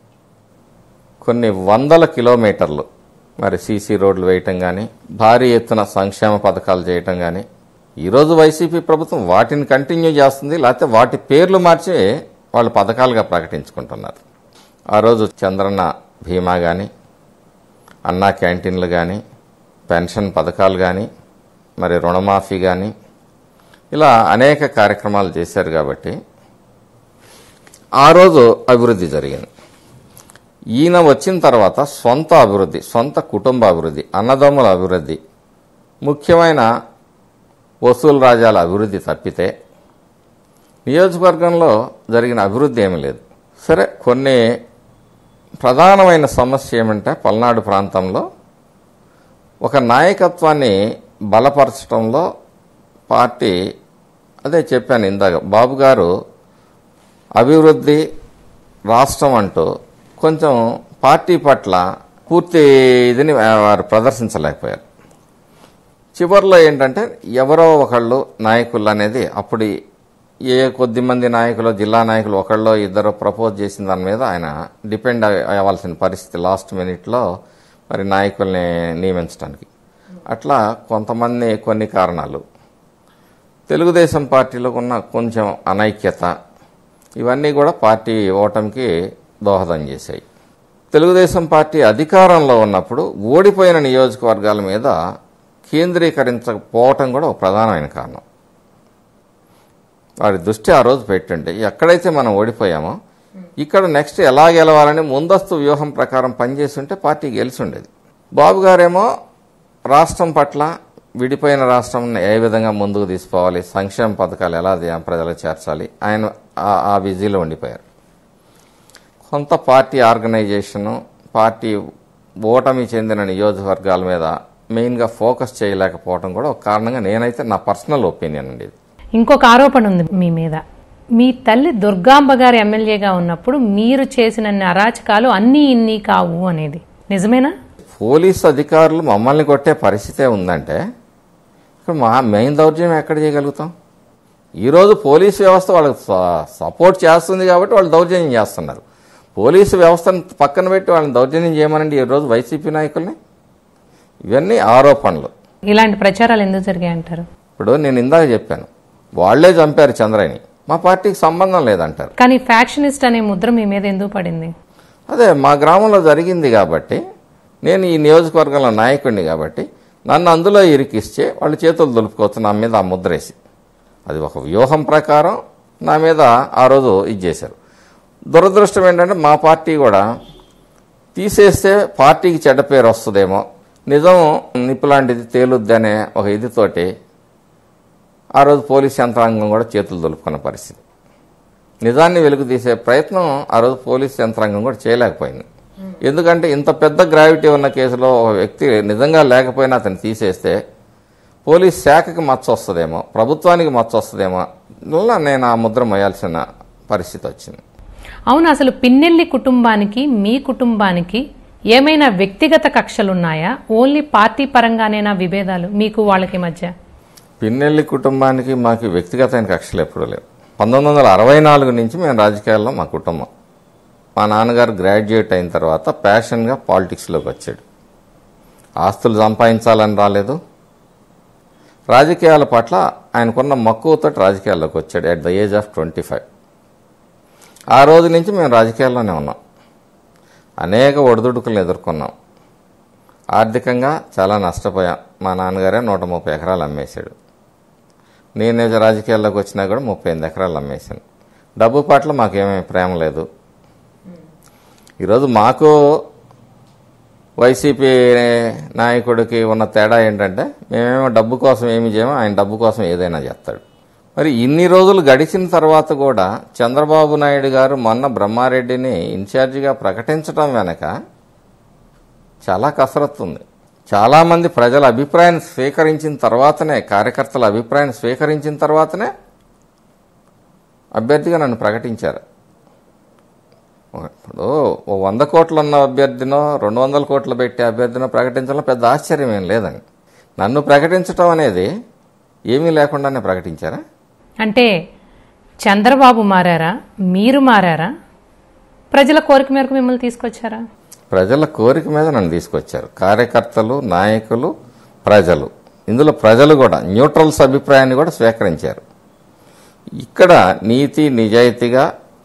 కొన్ని వందల కిలోమీటర్లు మరి సీసీ రోడ్లు వేయటం కానీ భారీ ఎత్తున సంక్షేమ పథకాలు చేయటం కానీ ఈరోజు వైసీపీ ప్రభుత్వం వాటిని కంటిన్యూ చేస్తుంది లేకపోతే వాటి పేర్లు మార్చి వాళ్ళు పథకాలుగా ప్రకటించుకుంటున్నారు ఆ రోజు చంద్రన్న భీమా కానీ అన్నా క్యాంటీన్లు కానీ పెన్షన్ పథకాలు కానీ మరి రుణమాఫీ కానీ ఇలా అనేక కార్యక్రమాలు చేశారు కాబట్టి ఆ రోజు అభివృద్ధి జరిగింది ఈయన వచ్చిన తర్వాత సొంత అభివృద్ధి సొంత కుటుంబ అభివృద్ధి అన్నదమ్ముల అభివృద్ధి ముఖ్యమైన వసూలు రాజాల అభివృద్ధి తప్పితే నియోజకవర్గంలో జరిగిన అభివృద్ధి ఏమీ లేదు సరే కొన్ని ప్రధానమైన సమస్య ఏమంటే పల్నాడు ప్రాంతంలో ఒక నాయకత్వాన్ని బలపరచడంలో పార్టీ అదే చెప్పాను ఇందాక బాబు గారు అభివృద్ధి రాష్ట్రం అంటూ కొంచెం పార్టీ పట్ల పూర్తి ఇదిని వారు ప్రదర్శించలేకపోయారు చివరిలో ఏంటంటే ఎవరో ఒకళ్ళు నాయకులు అనేది అప్పుడు ఏ కొద్ది మంది నాయకులు జిల్లా నాయకులు ఒకళ్ళో ఇద్దరు ప్రపోజ్ చేసిన దాని మీద ఆయన డిపెండ్ అవ్వాల్సిన పరిస్థితి లాస్ట్ మినిట్లో మరి నాయకుల్ని నియమించడానికి అట్లా కొంతమంది కొన్ని కారణాలు తెలుగుదేశం పార్టీలో ఉన్న కొంచెం అనైక్యత ఇవన్నీ కూడా పార్టీ ఓటమికి దోహదం చేశాయి తెలుగుదేశం పార్టీ అధికారంలో ఉన్నప్పుడు ఓడిపోయిన నియోజకవర్గాల మీద కేంద్రీకరించకపోవటం కూడా ఒక ప్రధానమైన కారణం వారి దృష్టి ఆ రోజు పెట్టండి ఎక్కడైతే మనం ఓడిపోయామో ఇక్కడ నెక్స్ట్ ఎలా గెలవాలని ముందస్తు వ్యూహం ప్రకారం పనిచేస్తుంటే పార్టీ గెలిచి ఉండేది బాబు గారేమో రాష్ట్రం పట్ల విడిపోయిన రాష్ట్రం ఏ విధంగా ముందుకు తీసుకోవాలి సంక్షేమ పథకాలు ఎలా ది- ప్రజలకు చేర్చాలి ఆయన ఆ- ఆ బిజీలో ఉండిపోయారు కొంత పార్టీ ఆర్గనైజేషను పార్టీ ఓటమి చెందిన నియోజకవర్గాల మీద మెయిన్గా ఫోకస్ చేయలేకపోవడం కూడా ఒక కారణంగా నేనైతే నా పర్సనల్ ఒపీనియన్ అండి ఇది ఇంకొక ఆరోపణ ఉంది మీ మీద మీ తల్లి దుర్గాంబ గారు ఎమ్మెల్యేగా ఉన్నప్పుడు మీరు చేసిన అరాచకాలు అన్నీ ఇన్ని కావు అనేది నిజమేనా పోలీసు అధికారులు మమ్మల్ని కొట్టే పరిస్థితే ఉందంటే ఇక్కడ మా మెయిన్ దౌర్జన్యం ఎక్కడ చేయగలుగుతాం ఈరోజు పోలీసు వ్యవస్థ వాళ్ళకి స- సపోర్ట్ చేస్తుంది కాబట్టి వాళ్ళు దౌర్జన్యం చేస్తున్నారు పోలీసు వ్యవస్థను పక్కన పెట్టి వాళ్ళని దౌర్జన్యం చేయమనండి ఈరోజు వైసీపీ నాయకుల్ని ఇవన్నీ ఆరోపణలు ఇలాంటి ప్రచారాలు ఎందుకు జరిగాయంటారు ఇప్పుడు నేను ఇందాక చెప్పాను వాళ్లే చంపారు చంద్రని మా పార్టీకి సంబంధం లేదంటారు కానీ ఫ్యాక్షనిస్ట్ అనే ముద్ర మీ మీద ఎందుకు పడింది అదే మా గ్రామంలో జరిగింది కాబట్టి నేను ఈ నియోజకవర్గంలో నాయకుడిని కాబట్టి నన్ను అందులో ఇరికిస్తే వాళ్ళు చేతులు దులుపుకోవచ్చు నా మీద ఆ ముద్రేసి అది ఒక వ్యూహం ప్రకారం నా మీద ఆ రోజు ఇది చేశారు దురదృష్టం ఏంటంటే మా పార్టీ కూడా తీసేస్తే పార్టీకి చెడ్డ పేరు వస్తుందేమో నిజం నిప్పు లాంటిది తేలుద్ది అనే ఒక ఇదితోటి ఆ రోజు పోలీస్ యంత్రాంగం కూడా చేతులు దులుపుకున్న పరిస్థితి నిజాన్ని వెలుగు తీసే ప్రయత్నం ఆ రోజు పోలీస్ యంత్రాంగం కూడా చేయలేకపోయింది ఎందుకంటే ఇంత పెద్ద గ్రావిటీ ఉన్న కేసులో ఒక వ్యక్తి నిజంగా లేకపోయినా అతను తీసేస్తే పోలీస్ శాఖకి మచ్చ వస్తుందేమో ప్రభుత్వానికి మచ్చ వస్తుందేమో వల్ల నేను ఆ ముద్ర మోయాల్సిన పరిస్థితి వచ్చింది అవును అసలు పిన్నెల్లి కుటుంబానికి మీ కుటుంబానికి ఏమైనా వ్యక్తిగత కక్షలున్నాయా ఓన్లీ పార్టీ పరంగానేనా విభేదాలు మీకు వాళ్ళకి మధ్య పిన్నెల్లి కుటుంబానికి మాకు వ్యక్తిగతమైన కక్షలు ఎప్పుడూ లేవు పంతొమ్మిది వందల అరవై నాలుగు నుంచి మేము రాజకీయాల్లో మా కుటుంబం మా నాన్నగారు గ్రాడ్యుయేట్ అయిన తర్వాత ప్యాషన్గా పాలిటిక్స్లోకి వచ్చాడు ఆస్తులు సంపాదించాలని రాలేదు రాజకీయాల పట్ల ఆయనకున్న మక్కువతో రాజకీయాల్లోకి వచ్చాడు at the age of twenty five ఆ రోజు నుంచి మేము రాజకీయాల్లోనే ఉన్నాం అనేక ఒడిదుడుకులను ఎదుర్కొన్నాం ఆర్థికంగా చాలా నష్టపోయాం మా నాన్నగారే నూట ముప్పై ఎకరాలు అమ్మేశాడు నేను రాజకీయాల్లోకి వచ్చినా కూడా ముప్పై ఎనిమిది ఎకరాలు అమ్మేశాను డబ్బు పట్ల మాకేమీ ప్రేమ లేదు ఈరోజు మాకు వైసీపీ నాయకుడికి ఉన్న తేడా ఏంటంటే మేమేమో డబ్బు కోసం ఏమి చేయమో ఆయన డబ్బు కోసం ఏదైనా చేస్తాడు మరి ఇన్ని రోజులు గడిచిన తర్వాత కూడా చంద్రబాబు నాయుడు గారు మొన్న బ్రహ్మారెడ్డిని ఇన్ఛార్జిగా ప్రకటించడం వెనక చాలా కసరత్తు ఉంది చాలామంది ప్రజల అభిప్రాయాన్ని స్వీకరించిన తర్వాతనే కార్యకర్తల అభిప్రాయాన్ని స్వీకరించిన తర్వాతనే అభ్యర్థిగా నన్ను ప్రకటించారు ఇప్పుడు ఓ వంద కోట్లు ఉన్న అభ్యర్థినో రెండు వందల కోట్లు పెట్టే అభ్యర్థినో ప్రకటించడంలో పెద్ద ఆశ్చర్యం ఏం లేదండి నన్ను ప్రకటించడం అనేది ఏమీ లేకుండానే ప్రకటించారా అంటే చంద్రబాబు మారారా మీరు మారారా ప్రజల కోరిక మేరకు మిమ్మల్ని తీసుకొచ్చారా ప్రజల కోరిక మీద నన్ను తీసుకొచ్చారు కార్యకర్తలు నాయకులు ప్రజలు ఇందులో ప్రజలు కూడా న్యూట్రల్స్ అభిప్రాయాన్ని కూడా స్వీకరించారు ఇక్కడ నీతి నిజాయితీగా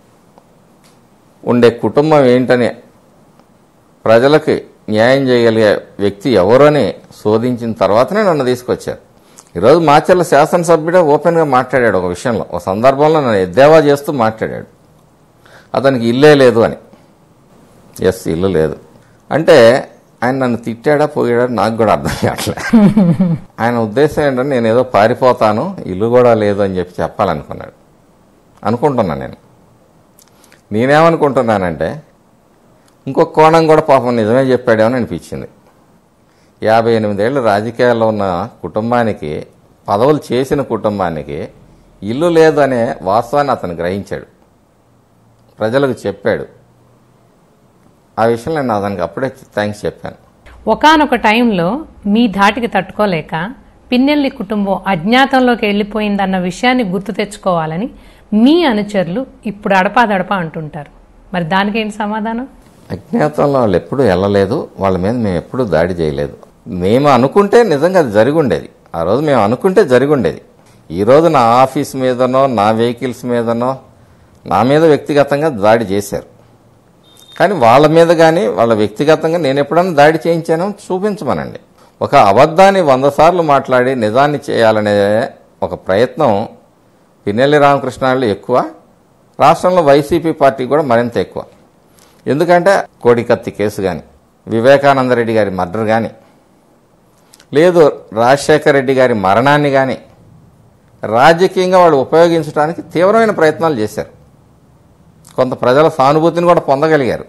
ఉండే కుటుంబం ఏంటని ప్రజలకి న్యాయం చేయగలిగే వ్యక్తి ఎవరని శోధించిన తర్వాతనే నన్ను తీసుకొచ్చారు ఈరోజు మాచర్ల శాసనసభ్యుడే ఓపెన్గా మాట్లాడాడు ఒక విషయంలో ఒక సందర్భంలో నన్ను ఎద్దేవా చేస్తూ మాట్లాడాడు అతనికి ఇల్లే లేదు అని ఎస్ ఇల్లు లేదు అంటే ఆయన నన్ను తిట్టాడా పోయాడా నాకు కూడా అర్థం కావట్లే ఆయన ఉద్దేశం ఏంటంటే నేను ఏదో పారిపోతాను ఇల్లు కూడా లేదు అని చెప్పి చెప్పాలనుకున్నాడు అనుకుంటున్నా నేను నేనేమనుకుంటున్నానంటే ఇంకొక కోణం కూడా పాపం నిజమే చెప్పాడేమో అనిపించింది యాభై ఎనిమిదేళ్ళు రాజకీయాల్లో ఉన్న కుటుంబానికి పదవులు చేసిన కుటుంబానికి ఇల్లు లేదనే వాస్తవాన్ని అతను గ్రహించాడు ప్రజలకు చెప్పాడు ఆ విషయంలో నేను అతనికి అప్పుడే థ్యాంక్స్ చెప్పాను ఒకానొక టైంలో మీ ధాటికి తట్టుకోలేక పిన్నెల్లి కుటుంబం అజ్ఞాతంలోకి వెళ్ళిపోయిందన్న విషయాన్ని గుర్తు తెచ్చుకోవాలని మీ అనుచరులు ఇప్పుడు అడపాదడపా అంటుంటారు మరి దానికేంటి సమాధానం అజ్ఞాతంలో వాళ్ళు ఎప్పుడూ వెళ్ళలేదు వాళ్ళ మీద మేము ఎప్పుడూ దాడి చేయలేదు మేము అనుకుంటే నిజంగా అది జరిగి ఉండేది ఆ రోజు మేము అనుకుంటే జరిగి ఉండేది ఈ రోజు నా ఆఫీస్ మీదనో నా వెహికల్స్ మీదనో నా మీద వ్యక్తిగతంగా దాడి చేశారు కానీ వాళ్ళ మీద కానీ వాళ్ళ వ్యక్తిగతంగా నేను ఎప్పుడన్నా దాడి చేయించానో చూపించమనండి ఒక అబద్ధాన్ని వంద సార్లు మాట్లాడి నిజాన్ని చేయాలనే ఒక ప్రయత్నం పిన్నెల్లి రామకృష్ణాళ్ళు ఎక్కువ రాష్ట్రంలో వైసీపీ పార్టీ కూడా మరింత ఎక్కువ ఎందుకంటే కోడికత్తి కేసు కానీ వివేకానంద రెడ్డి గారి మర్డర్ కానీ లేదు రాజశేఖర రెడ్డి గారి మరణాన్ని కానీ రాజకీయంగా వాళ్ళు ఉపయోగించడానికి తీవ్రమైన ప్రయత్నాలు చేశారు కొంత ప్రజల సానుభూతిని కూడా పొందగలిగారు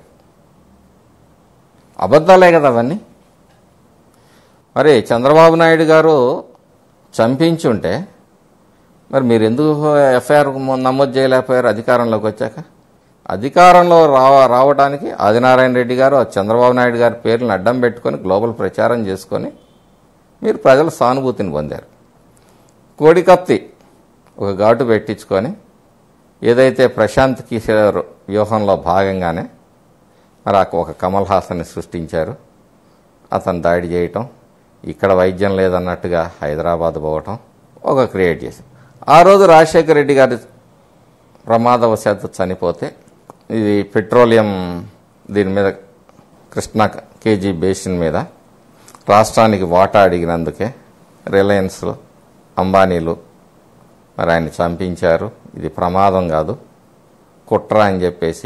అబద్ధాలే కదా అవన్నీ మరి చంద్రబాబు నాయుడు గారు చంపించి ఉంటే మరి మీరు ఎందుకు ఎఫ్ఐఆర్ నమోదు చేయలేకపోయారు అధికారంలోకి వచ్చాక అధికారంలో రావ రావడానికి ఆదినారాయణ రెడ్డి గారు ఆ చంద్రబాబు నాయుడు గారి పేర్లను అడ్డం పెట్టుకొని గ్లోబల్ ప్రచారం చేసుకొని మీరు ప్రజల సానుభూతిని పొందారు కోడికత్తి ఒక ఘాటు పెట్టించుకొని ఏదైతే ప్రశాంత్ కిషోర్ వ్యూహంలో భాగంగానే మరి ఆ ఒక కమల్ హాసన్ని సృష్టించారు అతను దాడి చేయటం ఇక్కడ వైద్యం లేదన్నట్టుగా హైదరాబాద్ పోవటం ఒక క్రియేట్ చేసి ఆ రోజు రాజశేఖర రెడ్డి గారి ప్రమాదవశాత్తు చనిపోతే ఇది పెట్రోలియం దీని మీద కృష్ణా కేజీ బేసిన్ మీద రాష్ట్రానికి వాటా అడిగినందుకే రిలయన్స్ అంబానీలు మరి ఆయన చంపించారు ఇది ప్రమాదం కాదు కుట్ర అని చెప్పేసి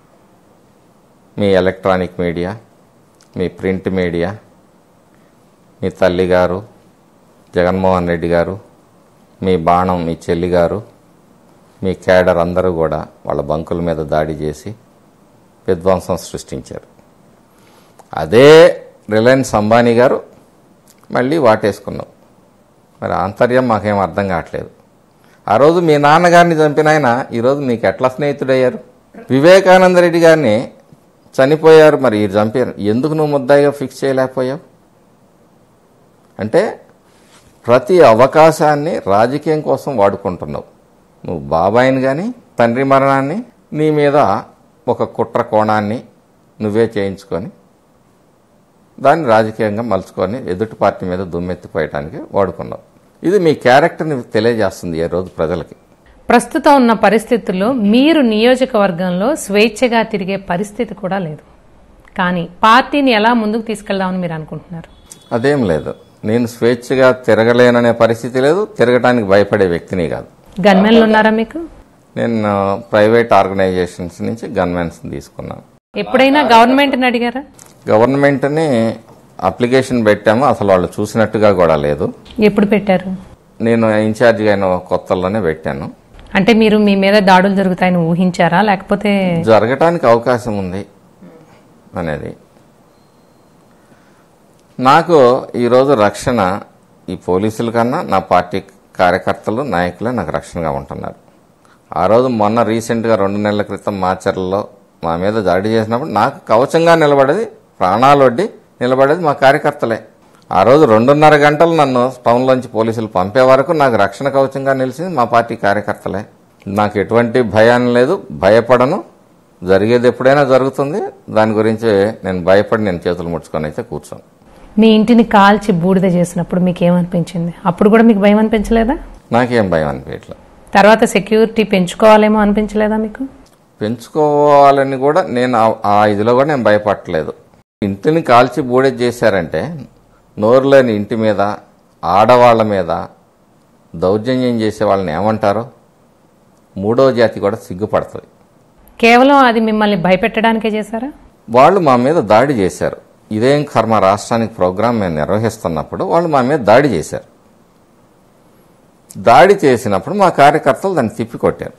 మీ ఎలక్ట్రానిక్ మీడియా మీ ప్రింట్ మీడియా మీ తల్లి గారు జగన్మోహన్ రెడ్డి గారు మీ బాణం మీ చెల్లి గారు మీ కేడర్ అందరూ కూడా వాళ్ళ బంకుల మీద దాడి చేసి విధ్వంసం సృష్టించారు అదే రిలయన్స్ అంబానీ గారు మళ్ళీ వాటేసుకున్నాం మరి ఆంతర్యం మాకేం అర్థం కావట్లేదు ఆ రోజు మీ నాన్నగారిని చంపిన ఆయన ఈరోజు మీకు ఎట్లా స్నేహితుడయ్యారు వివేకానంద రెడ్డి గారిని చనిపోయారు మరి ఈ చంపారు ఎందుకు నువ్వు ముద్దాయిగా ఫిక్స్ చేయలేకపోయావు అంటే ప్రతి అవకాశాన్ని రాజకీయం కోసం వాడుకుంటున్నావు నువ్వు బాబాయిని కానీ తండ్రి మరణాన్ని నీ మీద ఒక కుట్ర కోణాన్ని నువ్వే చేయించుకొని దాన్ని రాజకీయంగా మలుచుకొని ఎదుటి పార్టీ మీద దుమ్మెత్తిపోయటానికి వాడుకున్నావు ఇది మీ క్యారెక్టర్ని తెలియజేస్తుంది ఏ రోజు ప్రజలకి ప్రస్తుతం ఉన్న పరిస్థితుల్లో మీరు నియోజకవర్గంలో స్వేచ్ఛగా తిరిగే పరిస్థితి కూడా లేదు కానీ పార్టీని ఎలా ముందుకు తీసుకెళ్దామని మీరు అనుకుంటున్నారు అదేం లేదు నేను స్వేచ్ఛగా తిరగలేననే పరిస్థితి లేదు తిరగటానికి భయపడే వ్యక్తిని కాదు గన్మెన్లు ఉన్నారా మీకు నేను ప్రైవేట్ ఆర్గనైజేషన్స్ నుంచి గన్మెన్స్ తీసుకున్నాను ఎప్పుడైనా గవర్నమెంట్ని అడిగారా గవర్నమెంట్ని అప్లికేషన్ పెట్టాము అసలు వాళ్ళు చూసినట్టుగా కూడా లేదు ఎప్పుడు పెట్టారు నేను ఇన్ఛార్జిగా అయిన కొత్తల్లోనే పెట్టాను అంటే మీరు మీ మీద దాడులు జరుగుతాయని ఊహించారా లేకపోతే జరగటానికి అవకాశం ఉంది అనేది నాకు ఈరోజు రక్షణ ఈ పోలీసుల కన్నా నా పార్టీ కార్యకర్తలు నాయకులే నాకు రక్షణగా ఉంటున్నారు ఆ రోజు మొన్న రీసెంట్గా రెండు నెలల క్రితం మాచర్లలో మా మీద దాడి చేసినప్పుడు నాకు కవచంగా నిలబడేది ప్రాణాలు వడ్డి నిలబడేది మా కార్యకర్తలే ఆ రోజు రెండున్నర గంటలు నన్ను టౌన్లోంచి పోలీసులు పంపే వరకు నాకు రక్షణ కవచంగా నిలిచింది మా పార్టీ కార్యకర్తలే నాకు ఎటువంటి భయాన్ని లేదు భయపడను జరిగేది ఎప్పుడైనా జరుగుతుంది దాని గురించి నేను భయపడి నేను చేతులు ముడుచుకొని అయితే కూర్చోను మీ ఇంటిని కాల్చి బూడిద చేసినప్పుడు మీకు ఏమనిపించింది అప్పుడు కూడా మీకు భయం అనిపించలేదా నాకేం భయం అనిపించలేదు తర్వాత సెక్యూరిటీ పెంచుకోవాలేమో అనిపించలేదా మీకు పెంచుకోవాలని కూడా నేను ఆ- ఆ ఇదిలో కూడా నేను భయపడలేదు ఇంటిని కాల్చి బూడె చేశారంటే నోరు లేని ఇంటి మీద ఆడవాళ్ల మీద దౌర్జన్యం చేసే వాళ్ళని ఏమంటారో మూడో జాతి కూడా సిగ్గుపడుతుంది కేవలం అది మిమ్మల్ని భయపెట్టడానికే చేశారా వాళ్ళు మా మీద దాడి చేశారు ఇదేం కర్మ రాష్ట్రానికి ప్రోగ్రాం మేము నిర్వహిస్తున్నప్పుడు వాళ్ళు మా మీద దాడి చేశారు దాడి చేసినప్పుడు మా కార్యకర్తలు దాన్ని తిప్పికొట్టారు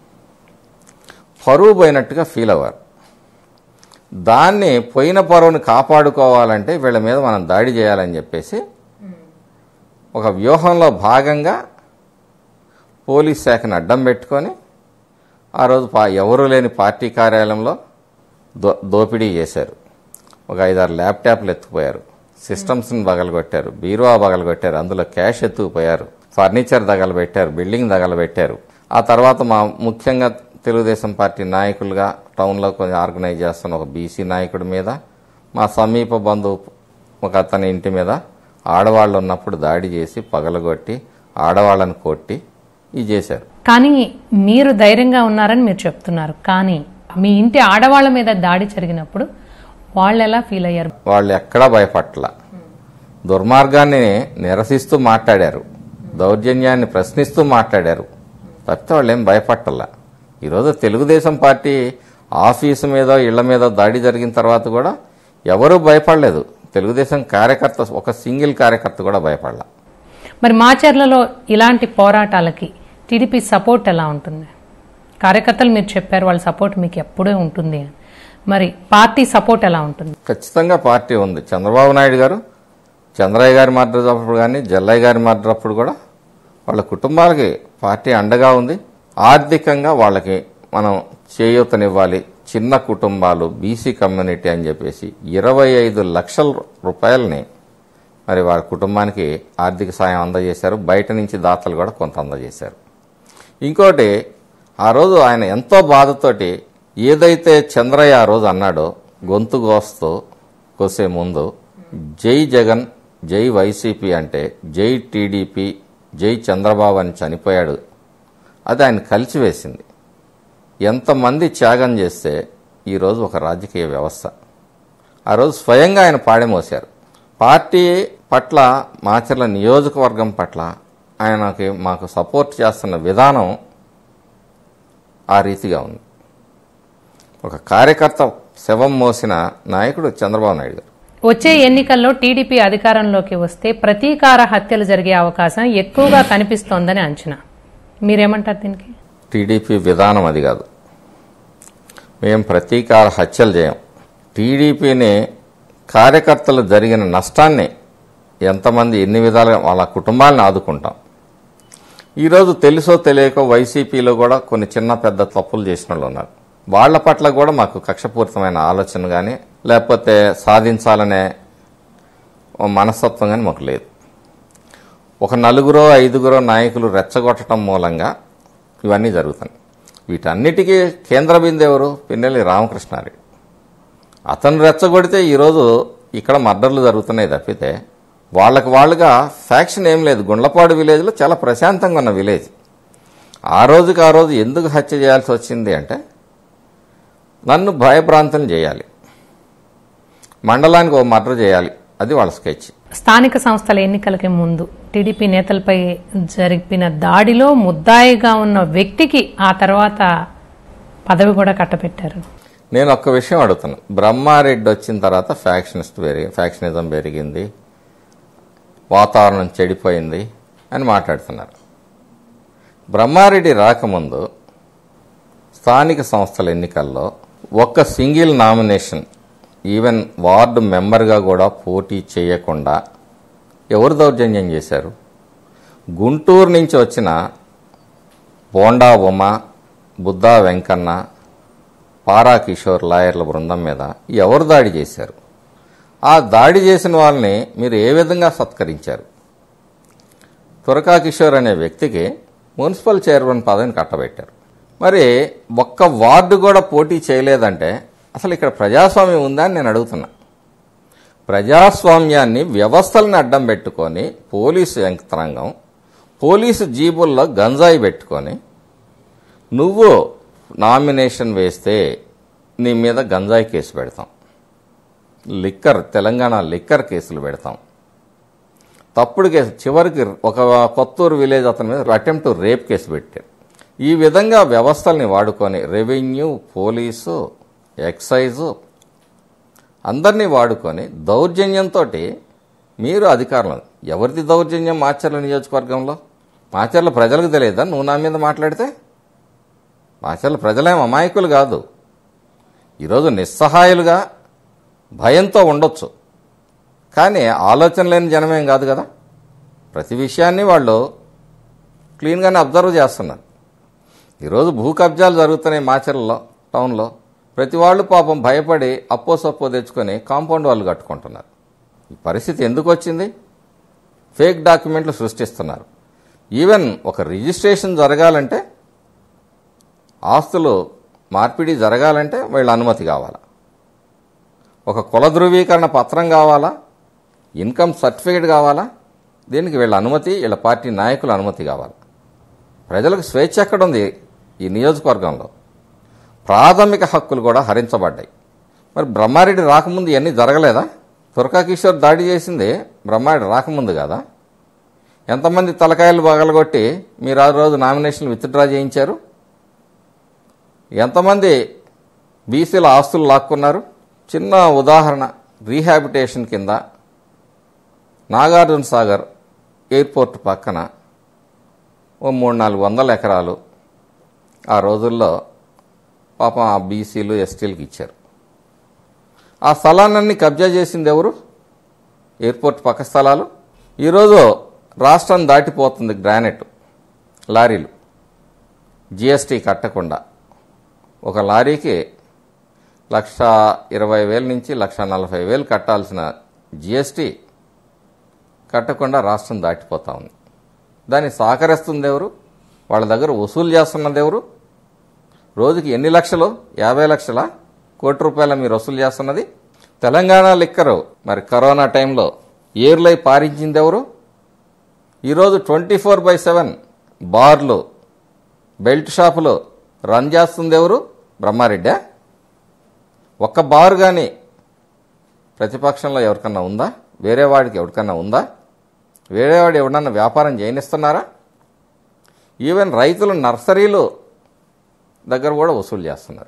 పరువు పోయినట్టుగా ఫీల్ అవ్వారు దాన్ని పోయిన పరువుని కాపాడుకోవాలంటే వీళ్ళ మీద మనం దాడి చేయాలని చెప్పేసి ఒక వ్యూహంలో భాగంగా పోలీస్ శాఖను అడ్డం పెట్టుకొని ఆ రోజు పా ఎవరూ లేని పార్టీ కార్యాలయంలో దో దోపిడీ చేశారు ఒక ఐదారు ల్యాప్టాప్లు ఎత్తుకుపోయారు సిస్టమ్స్ని బగలగొట్టారు బీరువా బగలగొట్టారు అందులో క్యాష్ ఎత్తుకుపోయారు ఫర్నిచర్ దగలబెట్టారు బిల్డింగ్ దగలబెట్టారు ఆ తర్వాత మా ముఖ్యంగా తెలుగుదేశం పార్టీ నాయకులుగా టౌన్లో కొంచెం ఆర్గనైజ్ చేస్తున్న ఒక బీసీ నాయకుడి మీద మా సమీప బంధువు ఒక అతని ఇంటి మీద ఆడవాళ్ళు ఉన్నప్పుడు దాడి చేసి పగలగొట్టి ఆడవాళ్ళని కొట్టి ఇది చేశారు కానీ మీరు ధైర్యంగా ఉన్నారని మీరు చెప్తున్నారు కానీ మీ ఇంటి ఆడవాళ్ళ మీద దాడి జరిగినప్పుడు వాళ్ళు ఎలా ఫీల్ అయ్యారు వాళ్ళు ఎక్కడా భయపట్ల దుర్మార్గాన్ని నిరసిస్తూ మాట్లాడారు దౌర్జన్యాన్ని ప్రశ్నిస్తూ మాట్లాడారు తప్పితే వాళ్ళు ఏం భయపట్టల ఈరోజు తెలుగుదేశం పార్టీ ఆఫీసు మీద ఇళ్ల మీద దాడి జరిగిన తర్వాత కూడా ఎవరూ భయపడలేదు తెలుగుదేశం కార్యకర్త ఒక సింగిల్ కార్యకర్త కూడా భయపడలా మరి మాచర్లలో ఇలాంటి పోరాటాలకి టీడీపీ సపోర్ట్ ఎలా ఉంటుంది కార్యకర్తలు మీరు చెప్పారు వాళ్ళ సపోర్ట్ మీకు ఎప్పుడూ ఉంటుంది అని మరి పార్టీ సపోర్ట్ ఎలా ఉంటుంది ఖచ్చితంగా పార్టీ ఉంది చంద్రబాబు నాయుడు గారు చంద్రయ్య గారి మర్డర్ అప్పుడు కానీ జల్లయ్య గారి మర్డర్ అప్పుడు కూడా వాళ్ళ కుటుంబాలకి పార్టీ అండగా ఉంది ఆర్థికంగా వాళ్ళకి మనం చేయూతనివ్వాలి చిన్న కుటుంబాలు బీసీ కమ్యూనిటీ అని చెప్పేసి ఇరవై ఐదు లక్షల రూపాయలని మరి వారి కుటుంబానికి ఆర్థిక సాయం అందజేశారు బయట నుంచి దాతలు కూడా కొంత అందజేశారు ఇంకోటి ఆ రోజు ఆయన ఎంతో బాధతోటి ఏదైతే చంద్రయ్య ఆ రోజు అన్నాడో గొంతు కోస్తూ కోసే ముందు జై జగన్ జై వైసీపీ అంటే జై టీడీపీ జై చంద్రబాబు అని చనిపోయాడు అది ఆయన కలిసివేసింది ఎంతమంది త్యాగం చేస్తే ఈరోజు ఒక రాజకీయ వ్యవస్థ ఆ రోజు స్వయంగా ఆయన పాడెమోశారు పార్టీ పట్ల మాచర్ల నియోజకవర్గం పట్ల ఆయనకి మాకు సపోర్ట్ చేస్తున్న విధానం ఆ రీతిగా ఉంది ఒక కార్యకర్త శవం మోసిన నాయకుడు చంద్రబాబు నాయుడు గారు వచ్చే ఎన్నికల్లో టీడీపీ అధికారంలోకి వస్తే ప్రతీకార హత్యలు జరిగే అవకాశం ఎక్కువగా కనిపిస్తోందని అంచనా మీరేమంటారు దీనికి టీడీపీ విధానం అది కాదు మేము ప్రతీకార హత్యలు చేయం టీడీపీని కార్యకర్తలు జరిగిన నష్టాన్ని ఎంతమంది ఎన్ని విధాలుగా వాళ్ళ కుటుంబాలను ఆదుకుంటాం ఈరోజు తెలుసో తెలియకో వైసీపీలో కూడా కొన్ని చిన్న పెద్ద తప్పులు చేసిన వాళ్ళు ఉన్నారు వాళ్ళ పట్ల కూడా మాకు కక్షపూరితమైన ఆలోచన కానీ లేకపోతే సాధించాలనే ఓ మనస్తత్వం కానీ మాకు లేదు ఒక నలుగురో ఐదుగురో నాయకులు రెచ్చగొట్టడం మూలంగా ఇవన్నీ జరుగుతున్నాయి వీటన్నిటికీ కేంద్ర బిందు ఎవరు పిన్నెల్లి రామకృష్ణారెడ్డి అతను రెచ్చగొడితే ఈరోజు ఇక్కడ మర్డర్లు జరుగుతున్నాయి తప్పితే వాళ్ళకి వాళ్ళుగా ఫ్యాక్షన్ ఏం లేదు గుండ్లపాడు విలేజ్లో చాలా ప్రశాంతంగా ఉన్న విలేజ్ ఆ రోజుకి ఆ రోజు ఎందుకు హత్య చేయాల్సి వచ్చింది అంటే నన్ను భయభ్రాంతం చేయాలి మండలానికి ఓ మర్డర్ చేయాలి అది వాళ్ళ స్కెచ్ స్థానిక సంస్థల ఎన్నికలకి ముందు టీడీపీ నేతలపై జరిపిన దాడిలో ముద్దాయిగా ఉన్న వ్యక్తికి ఆ తర్వాత పదవి కూడా కట్టబెట్టారు నేను ఒక్క విషయం అడుగుతాను బ్రహ్మారెడ్డి వచ్చిన తర్వాత ఫ్యాక్షనిస్ట్ పెరిగి ఫ్యాక్షనిజం పెరిగింది వాతావరణం చెడిపోయింది అని మాట్లాడుతున్నారు బ్రహ్మారెడ్డి రాకముందు స్థానిక సంస్థల ఎన్నికల్లో ఒక్క సింగిల్ నామినేషన్ ఈవెన్ వార్డు మెంబర్గా కూడా పోటీ చేయకుండా ఎవరు దౌర్జన్యం చేశారు గుంటూరు నుంచి వచ్చిన బోండా ఉమ బుద్ధా వెంకన్న పారా కిషోర్ లాయర్ల బృందం మీద ఎవరు దాడి చేశారు ఆ దాడి చేసిన వాళ్ళని మీరు ఏ విధంగా సత్కరించారు తురకా కిషోర్ అనే వ్యక్తికి మున్సిపల్ చైర్మన్ పదవిని కట్టబెట్టారు మరి ఒక్క వార్డు కూడా పోటీ చేయలేదంటే అసలు ఇక్కడ ప్రజాస్వామ్యం ఉందా అని నేను అడుగుతున్నా ప్రజాస్వామ్యాన్ని వ్యవస్థలను అడ్డం పెట్టుకొని పోలీసు యంత్రాంగం పోలీసు జీబుల్లో గంజాయి పెట్టుకొని నువ్వు నామినేషన్ వేస్తే నీ మీద గంజాయి కేసు పెడతాం లిక్కర్ తెలంగాణ లిక్కర్ కేసులు పెడతాం తప్పుడు కేసు చివరికి ఒక కొత్తూరు విలేజ్ అతని మీద అటెంప్ట్ రేప్ కేసు పెట్టారు ఈ విధంగా వ్యవస్థల్ని వాడుకొని రెవెన్యూ పోలీసు ఎక్సైజు అందరినీ వాడుకొని దౌర్జన్యంతో మీరు అధికారులు ఎవరిది దౌర్జన్యం మాచర్ల నియోజకవర్గంలో మాచర్ల ప్రజలకు తెలియదా నువ్వు నా మీద మాట్లాడితే మాచర్ల ప్రజలేం అమాయకులు కాదు ఈరోజు నిస్సహాయులుగా భయంతో ఉండొచ్చు కానీ ఆలోచన లేని జనమేం కాదు కదా ప్రతి విషయాన్ని వాళ్ళు క్లీన్గానే అబ్జర్వ్ చేస్తున్నారు ఈరోజు భూ కబ్జాలు జరుగుతున్నాయి మాచర్లలో టౌన్లో ప్రతి వాళ్ళు పాపం భయపడి అప్పో సప్పో తెచ్చుకొని కాంపౌండ్ వాళ్ళు కట్టుకుంటున్నారు ఈ పరిస్థితి ఎందుకు వచ్చింది ఫేక్ డాక్యుమెంట్లు సృష్టిస్తున్నారు ఈవెన్ ఒక రిజిస్ట్రేషన్ జరగాలంటే ఆస్తులు మార్పిడి జరగాలంటే వీళ్ళ అనుమతి కావాలా ఒక కుల ధృవీకరణ పత్రం కావాలా ఇన్కమ్ సర్టిఫికేట్ కావాలా దీనికి వీళ్ళ అనుమతి వీళ్ళ పార్టీ నాయకుల అనుమతి కావాలి ప్రజలకు స్వేచ్ఛ ఎక్కడుంది ఈ నియోజకవర్గంలో ప్రాథమిక హక్కులు కూడా హరించబడ్డాయి మరి బ్రహ్మారెడ్డి రాకముందు ఇవన్నీ జరగలేదా తురకా కిషోర్ దాడి చేసింది బ్రహ్మారెడ్డి రాకముందు కదా ఎంతమంది తలకాయలు పగలగొట్టి మీరు ఆ రోజు నామినేషన్లు విత్డ్రా చేయించారు ఎంతమంది బీసీల ఆస్తులు లాక్కున్నారు చిన్న ఉదాహరణ రీహాబిటేషన్ కింద నాగార్జున సాగర్ ఎయిర్పోర్ట్ పక్కన ఓ మూడు నాలుగు వందల ఎకరాలు ఆ రోజుల్లో పాపం ఆ బీసీలు ఎస్టీలకు ఇచ్చారు ఆ స్థలాలన్నీ కబ్జా చేసింది ఎవరు ఎయిర్పోర్ట్ పక్క స్థలాలు ఈరోజు రాష్ట్రం దాటిపోతుంది గ్రానైట్ లారీలు జిఎస్టీ కట్టకుండా ఒక లారీకి లక్ష ఇరవై వేల నుంచి లక్ష నలభై వేలు కట్టాల్సిన జిఎస్టీ కట్టకుండా రాష్ట్రం దాటిపోతా ఉంది దాన్ని సహకరిస్తుంది ఎవరు వాళ్ళ దగ్గర వసూలు చేస్తున్నది ఎవరు రోజుకి ఎన్ని లక్షలు యాభై లక్షల కోటి రూపాయల మీరు వసూలు చేస్తున్నది తెలంగాణ లిక్కరు మరి కరోనా టైంలో ఏర్లై పారించింది ఎవరు ఈరోజు ట్వంటీ ఫోర్ బై సెవెన్ బార్లు బెల్ట్ షాపులు రన్ చేస్తుంది ఎవరు బ్రహ్మారెడ్డా ఒక్క బారు కానీ ప్రతిపక్షంలో ఎవరికన్నా ఉందా వేరే వాడికి ఎవరికన్నా ఉందా వేరే వాడు ఎవడన్నా వ్యాపారం చేయనిస్తున్నారా ఈవెన్ రైతులు నర్సరీలు దగ్గర కూడా వసూలు చేస్తున్నారు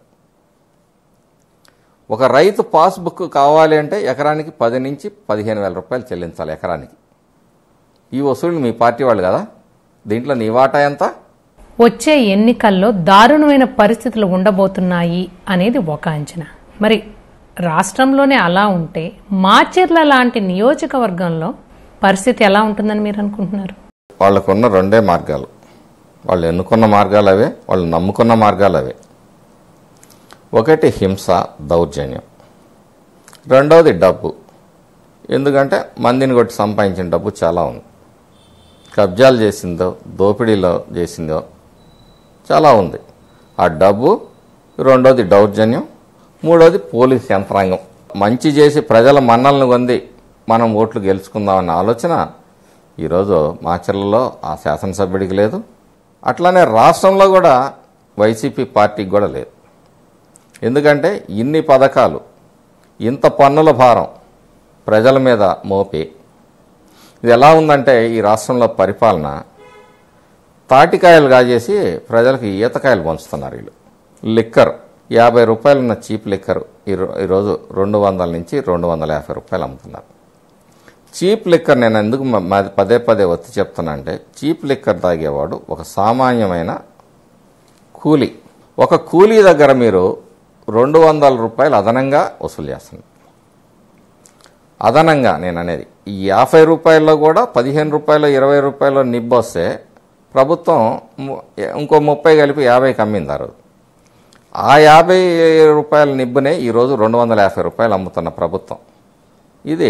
ఒక రైతు పాస్బుక్ కావాలి అంటే ఎకరానికి పది నుంచి పదిహేను వేల రూపాయలు చెల్లించాలి ఎకరానికి ఈ వసూళ్ళు మీ పార్టీ వాళ్ళు కదా దీంట్లో నీ వాటా ఎంత వచ్చే ఎన్నికల్లో దారుణమైన పరిస్థితులు ఉండబోతున్నాయి అనేది ఒక అంచనా మరి రాష్ట్రంలోనే అలా ఉంటే మాచెర్ల లాంటి నియోజకవర్గంలో పరిస్థితి ఎలా ఉంటుందని మీరు అనుకుంటున్నారు వాళ్ళకున్న రెండే మార్గాలు వాళ్ళు ఎన్నుకున్న మార్గాలు అవే వాళ్ళు నమ్ముకున్న మార్గాలు అవే ఒకటి హింస దౌర్జన్యం రెండవది డబ్బు ఎందుకంటే మందిని కొట్టి సంపాదించిన డబ్బు చాలా ఉంది కబ్జాలు చేసిందో దోపిడీలో చేసిందో చాలా ఉంది ఆ డబ్బు రెండోది దౌర్జన్యం మూడోది పోలీస్ యంత్రాంగం మంచి చేసి ప్రజల మన్నలను పొంది మనం ఓట్లు గెలుచుకుందామన్న ఆలోచన ఈరోజు మాచర్లలో ఆ శాసనసభ్యుడికి లేదు అట్లానే రాష్ట్రంలో కూడా వైసీపీ పార్టీకి కూడా లేదు ఎందుకంటే ఇన్ని పథకాలు ఇంత పన్నుల భారం ప్రజల మీద మోపి ఇది ఎలా ఉందంటే ఈ రాష్ట్రంలో పరిపాలన తాటికాయలు కాజేసి ప్రజలకు ఈతకాయలు పంచుతున్నారు వీళ్ళు లిక్కర్ యాభై రూపాయలున్న చీప్ లిక్కర్ ఈరో- ఈరోజు రెండు వందల నుంచి రెండు వందల యాభై రూపాయలు అమ్ముతున్నారు చీప్ లిక్కర్ నేను ఎందుకు మ- మ- పదే పదే ఒత్తి చెప్తున్నా అంటే చీప్ లిక్కర్ తాగేవాడు ఒక సామాన్యమైన కూలీ ఒక కూలీ దగ్గర మీరు రెండు వందల రూపాయలు అదనంగా వసూలు చేస్తున్నారు అదనంగా నేను అనేది ఈ యాభై రూపాయల్లో కూడా పదిహేను రూపాయలు ఇరవై రూపాయలు నిబ్బు వస్తే ప్రభుత్వం ము- ఇంకో ముప్పై కలిపి యాభైకి అమ్మింది ఆ రోజు ఆ యాభై రూపాయల నిబ్బునే ఈరోజు రెండు వందల యాభై రూపాయలు అమ్ముతున్న ప్రభుత్వం ఇది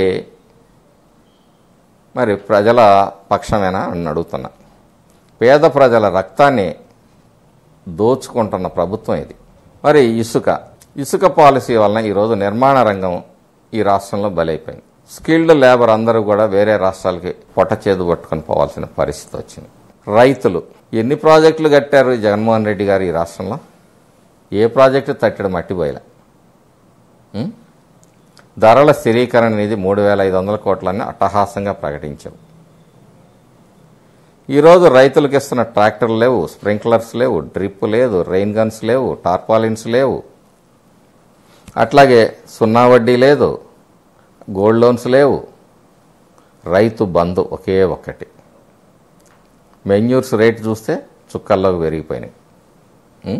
మరి ప్రజల పక్షమేనా అని అడుగుతున్నా పేద ప్రజల రక్తాన్ని దోచుకుంటున్న ప్రభుత్వం ఇది మరి ఇసుక ఇసుక పాలసీ వలన ఈరోజు నిర్మాణ రంగం ఈ రాష్ట్రంలో బలైపోయింది స్కిల్డ్ లేబర్ అందరూ కూడా వేరే రాష్ట్రాలకి పొట్ట చేదు పట్టుకొని పోవాల్సిన పరిస్థితి వచ్చింది రైతులు ఎన్ని ప్రాజెక్టులు కట్టారు ఈ జగన్మోహన్ రెడ్డి గారు ఈ రాష్ట్రంలో ఏ ప్రాజెక్టు తట్టడం మట్టిపోయలే ఉం? ధరల స్థిరీకరణ నిధి మూడు వేల ఐదు వందల కోట్లని అట్టహాసంగా ప్రకటించారు ఈరోజు రైతులకు ఇస్తున్న ట్రాక్టర్లు లేవు స్ప్రింక్లర్స్ లేవు డ్రిప్ లేదు రెయిన్ గన్స్ లేవు టార్పాలిన్స్ లేవు అట్లాగే సున్నా వడ్డీ లేదు గోల్డ్ లోన్స్ లేవు రైతు బంధు ఒకే ఒక్కటి మెన్యూర్స్ రేట్ చూస్తే చుక్కల్లోకి పెరిగిపోయినాయి ఉం?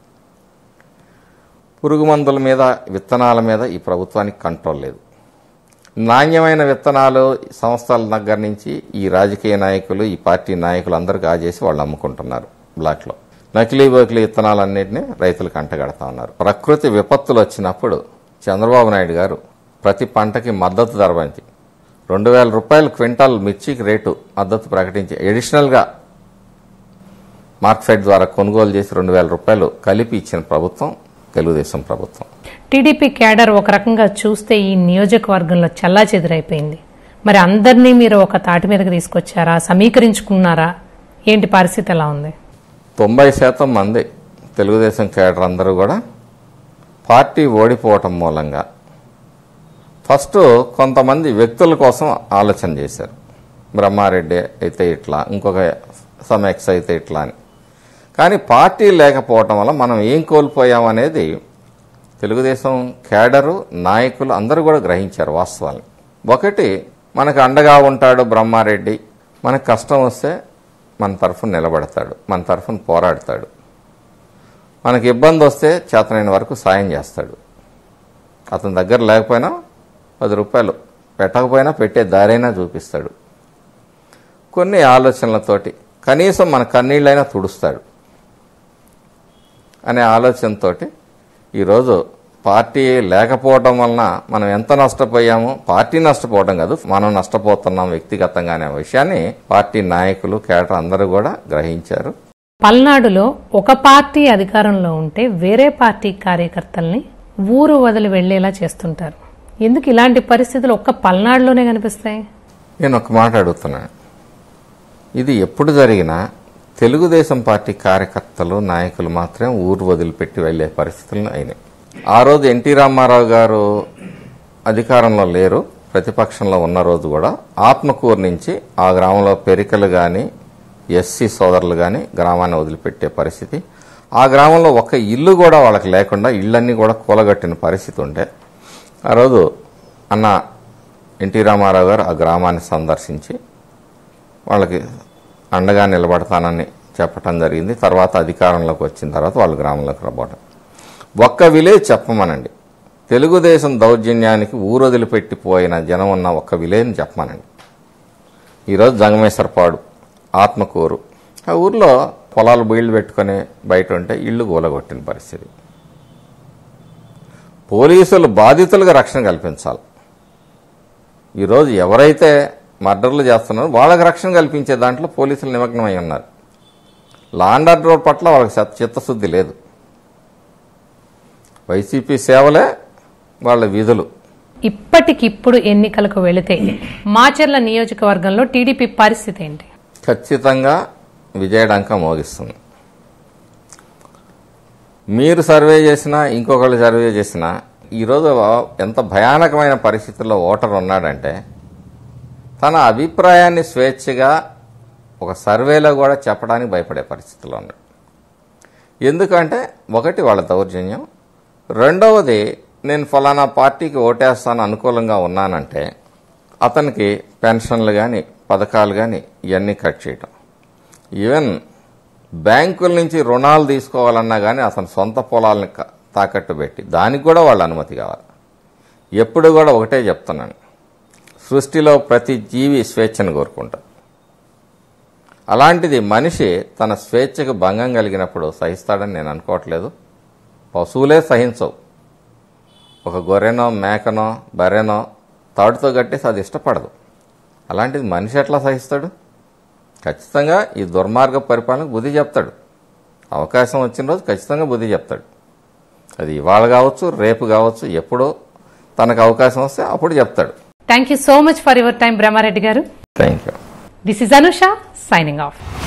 పురుగు మందుల మీద విత్తనాల మీద ఈ ప్రభుత్వానికి కంట్రోల్ లేదు నాణ్యమైన విత్తనాలు సంస్థల దగ్గర నుంచి ఈ రాజకీయ నాయకులు ఈ పార్టీ నాయకులు అందరూ కాజేసి వాళ్ళు అమ్ముకుంటున్నారు బ్లాక్లో నకిలీ బోకిలీ విత్తనాలన్నింటినీ రైతులకు అంటగడతా ఉన్నారు ప్రకృతి విపత్తులు వచ్చినప్పుడు చంద్రబాబు నాయుడు గారు ప్రతి పంటకి మద్దతు ధర పెంచి రెండు వేల రూపాయలు క్వింటాల్ మిర్చికి రేటు మద్దతు ప్రకటించి అడిషనల్గా మార్క్ఫెడ్ ద్వారా కొనుగోలు చేసి రెండు వేల రూపాయలు కలిపి ఇచ్చిన ప్రభుత్వం తెలుగుదేశం ప్రభుత్వం టీడీపీ క్యాడర్ ఒక రకంగా చూస్తే ఈ నియోజకవర్గంలో చల్లా చెదురైపోయింది మరి అందరినీ మీరు ఒక తాటి మీదకి తీసుకొచ్చారా సమీకరించుకున్నారా ఏంటి పరిస్థితి ఎలా ఉంది తొంభై శాతం మంది తెలుగుదేశం కేడర్ అందరూ కూడా పార్టీ ఓడిపోవటం మూలంగా ఫస్ట్ కొంతమంది వ్యక్తుల కోసం ఆలోచన చేశారు బ్రహ్మారెడ్డి అయితే ఇట్లా ఇంకొక సమ్ ఎక్స్ అయితే ఇట్లా అని కానీ పార్టీ లేకపోవటం వల్ల మనం ఏం కోల్పోయాం అనేది తెలుగుదేశం కేడరు నాయకులు అందరూ కూడా గ్రహించారు వాస్తవాన్ని ఒకటి మనకు అండగా ఉంటాడు బ్రహ్మారెడ్డి మనకు కష్టం వస్తే మన తరఫున నిలబడతాడు మన తరఫున పోరాడతాడు మనకి ఇబ్బంది వస్తే చేతనైన వరకు సాయం చేస్తాడు అతని దగ్గర లేకపోయినా పది రూపాయలు పెట్టకపోయినా పెట్టే దారైనా చూపిస్తాడు కొన్ని ఆలోచనలతోటి కనీసం మన కన్నీళ్ళైనా తుడుస్తాడు అనే ఆలోచనతోటి ఈరోజు పార్టీ లేకపోవడం వలన మనం ఎంత నష్టపోయామో పార్టీ నష్టపోవడం కాదు మనం నష్టపోతున్నాం వ్యక్తిగతంగా అనే విషయాన్ని పార్టీ నాయకులు కేటర్ అందరూ కూడా గ్రహించారు పల్నాడులో ఒక పార్టీ అధికారంలో ఉంటే వేరే పార్టీ కార్యకర్తల్ని ఊరు వదిలి వెళ్లేలా చేస్తుంటారు ఎందుకు ఇలాంటి పరిస్థితులు ఒక్క పల్నాడులోనే కనిపిస్తాయి నేను ఒక మాట అడుగుతున్నాను ఇది ఎప్పుడు జరిగినా తెలుగుదేశం పార్టీ కార్యకర్తలు నాయకులు మాత్రం ఊరు వదిలిపెట్టి వెళ్లే పరిస్థితులు అయినాయి ఆ రోజు ఎన్టీ రామారావు గారు అధికారంలో లేరు ప్రతిపక్షంలో ఉన్న రోజు కూడా ఆత్మకూరు నుంచి ఆ గ్రామంలో పెరికలు కానీ ఎస్సీ సోదరులు కానీ గ్రామాన్ని వదిలిపెట్టే పరిస్థితి ఆ గ్రామంలో ఒక్క ఇల్లు కూడా వాళ్ళకి లేకుండా ఇళ్ళన్నీ కూడా కూలగట్టిన పరిస్థితి ఉంటే ఆ రోజు అన్న ఎన్టీ రామారావు గారు ఆ గ్రామాన్ని సందర్శించి వాళ్ళకి అండగా నిలబడతానని చెప్పటం జరిగింది తర్వాత అధికారంలోకి వచ్చిన తర్వాత వాళ్ళు గ్రామంలోకి రాబోవటం ఒక్క విలేజ్ చెప్పమనండి తెలుగుదేశం దౌర్జన్యానికి ఊరొదిలిపెట్టిపోయిన జనం ఉన్న ఒక్క విలేజ్ని చెప్పమనండి ఈరోజు జంగమేశ్వరపాడు ఆత్మకూరు ఆ ఊర్లో పొలాలు బీళ్లు పెట్టుకొని బయట ఉంటే ఇళ్ళు గూలగొట్టిన పరిస్థితి పోలీసులు బాధితులుగా రక్షణ కల్పించాలి ఈరోజు ఎవరైతే మర్డర్లు చేస్తున్నారో వాళ్ళకి రక్షణ కల్పించే దాంట్లో పోలీసులు నిమగ్నమై ఉన్నారు లా అండ్ ఆర్డర్ పట్ల వాళ్ళకి సత్- చిత్తశుద్ధి లేదు వైసీపీ సేవలే వాళ్ళ విధులు ఇప్పటికిప్పుడు ఎన్నికలకు వెళితే మాచర్ల నియోజకవర్గంలో టీడీపీ పరిస్థితి ఏంటి ఖచ్చితంగా విజయడంక మోగిస్తుంది మీరు సర్వే చేసినా ఇంకొకళ్ళు సర్వే చేసినా ఈరోజు ఎంత భయానకమైన పరిస్థితుల్లో ఓటర్ ఉన్నాడంటే తన అభిప్రాయాన్ని స్వేచ్ఛగా ఒక సర్వేలో కూడా చెప్పడానికి భయపడే పరిస్థితిలో ఉన్నాడు ఎందుకంటే ఒకటి వాళ్ళ దౌర్జన్యం రెండవది నేను ఫలానా పార్టీకి ఓటేస్తాను అనుకూలంగా ఉన్నానంటే అతనికి పెన్షన్లు కానీ పథకాలు కానీ ఇవన్నీ కట్ చేయటం ఈవెన్ బ్యాంకుల నుంచి రుణాలు తీసుకోవాలన్నా కానీ అతని సొంత పొలాలని క- తాకట్టు పెట్టి దానికి కూడా వాళ్ళ అనుమతి కావాలి ఎప్పుడు కూడా ఒకటే చెప్తున్నాను సృష్టిలో ప్రతి జీవి స్వేచ్ఛను కోరుకుంటారు అలాంటిది మనిషి తన స్వేచ్ఛకు భంగం కలిగినప్పుడు సహిస్తాడని నేను అనుకోవట్లేదు పశువులే సహించవు ఒక గొర్రెనో మేకనో బర్రెనో తాడుతో కట్టేసి అది ఇష్టపడదు అలాంటిది మనిషి ఎట్లా సహిస్తాడు ఖచ్చితంగా ఈ దుర్మార్గ పరిపాలనకు బుద్ధి చెప్తాడు అవకాశం వచ్చిన రోజు ఖచ్చితంగా బుద్ధి చెప్తాడు అది ఇవాళ కావచ్చు రేపు కావచ్చు ఎప్పుడో తనకు అవకాశం వస్తే అప్పుడు చెప్తాడు thank you so much for your time Brahmareddy garu thank you this is Anusha signing of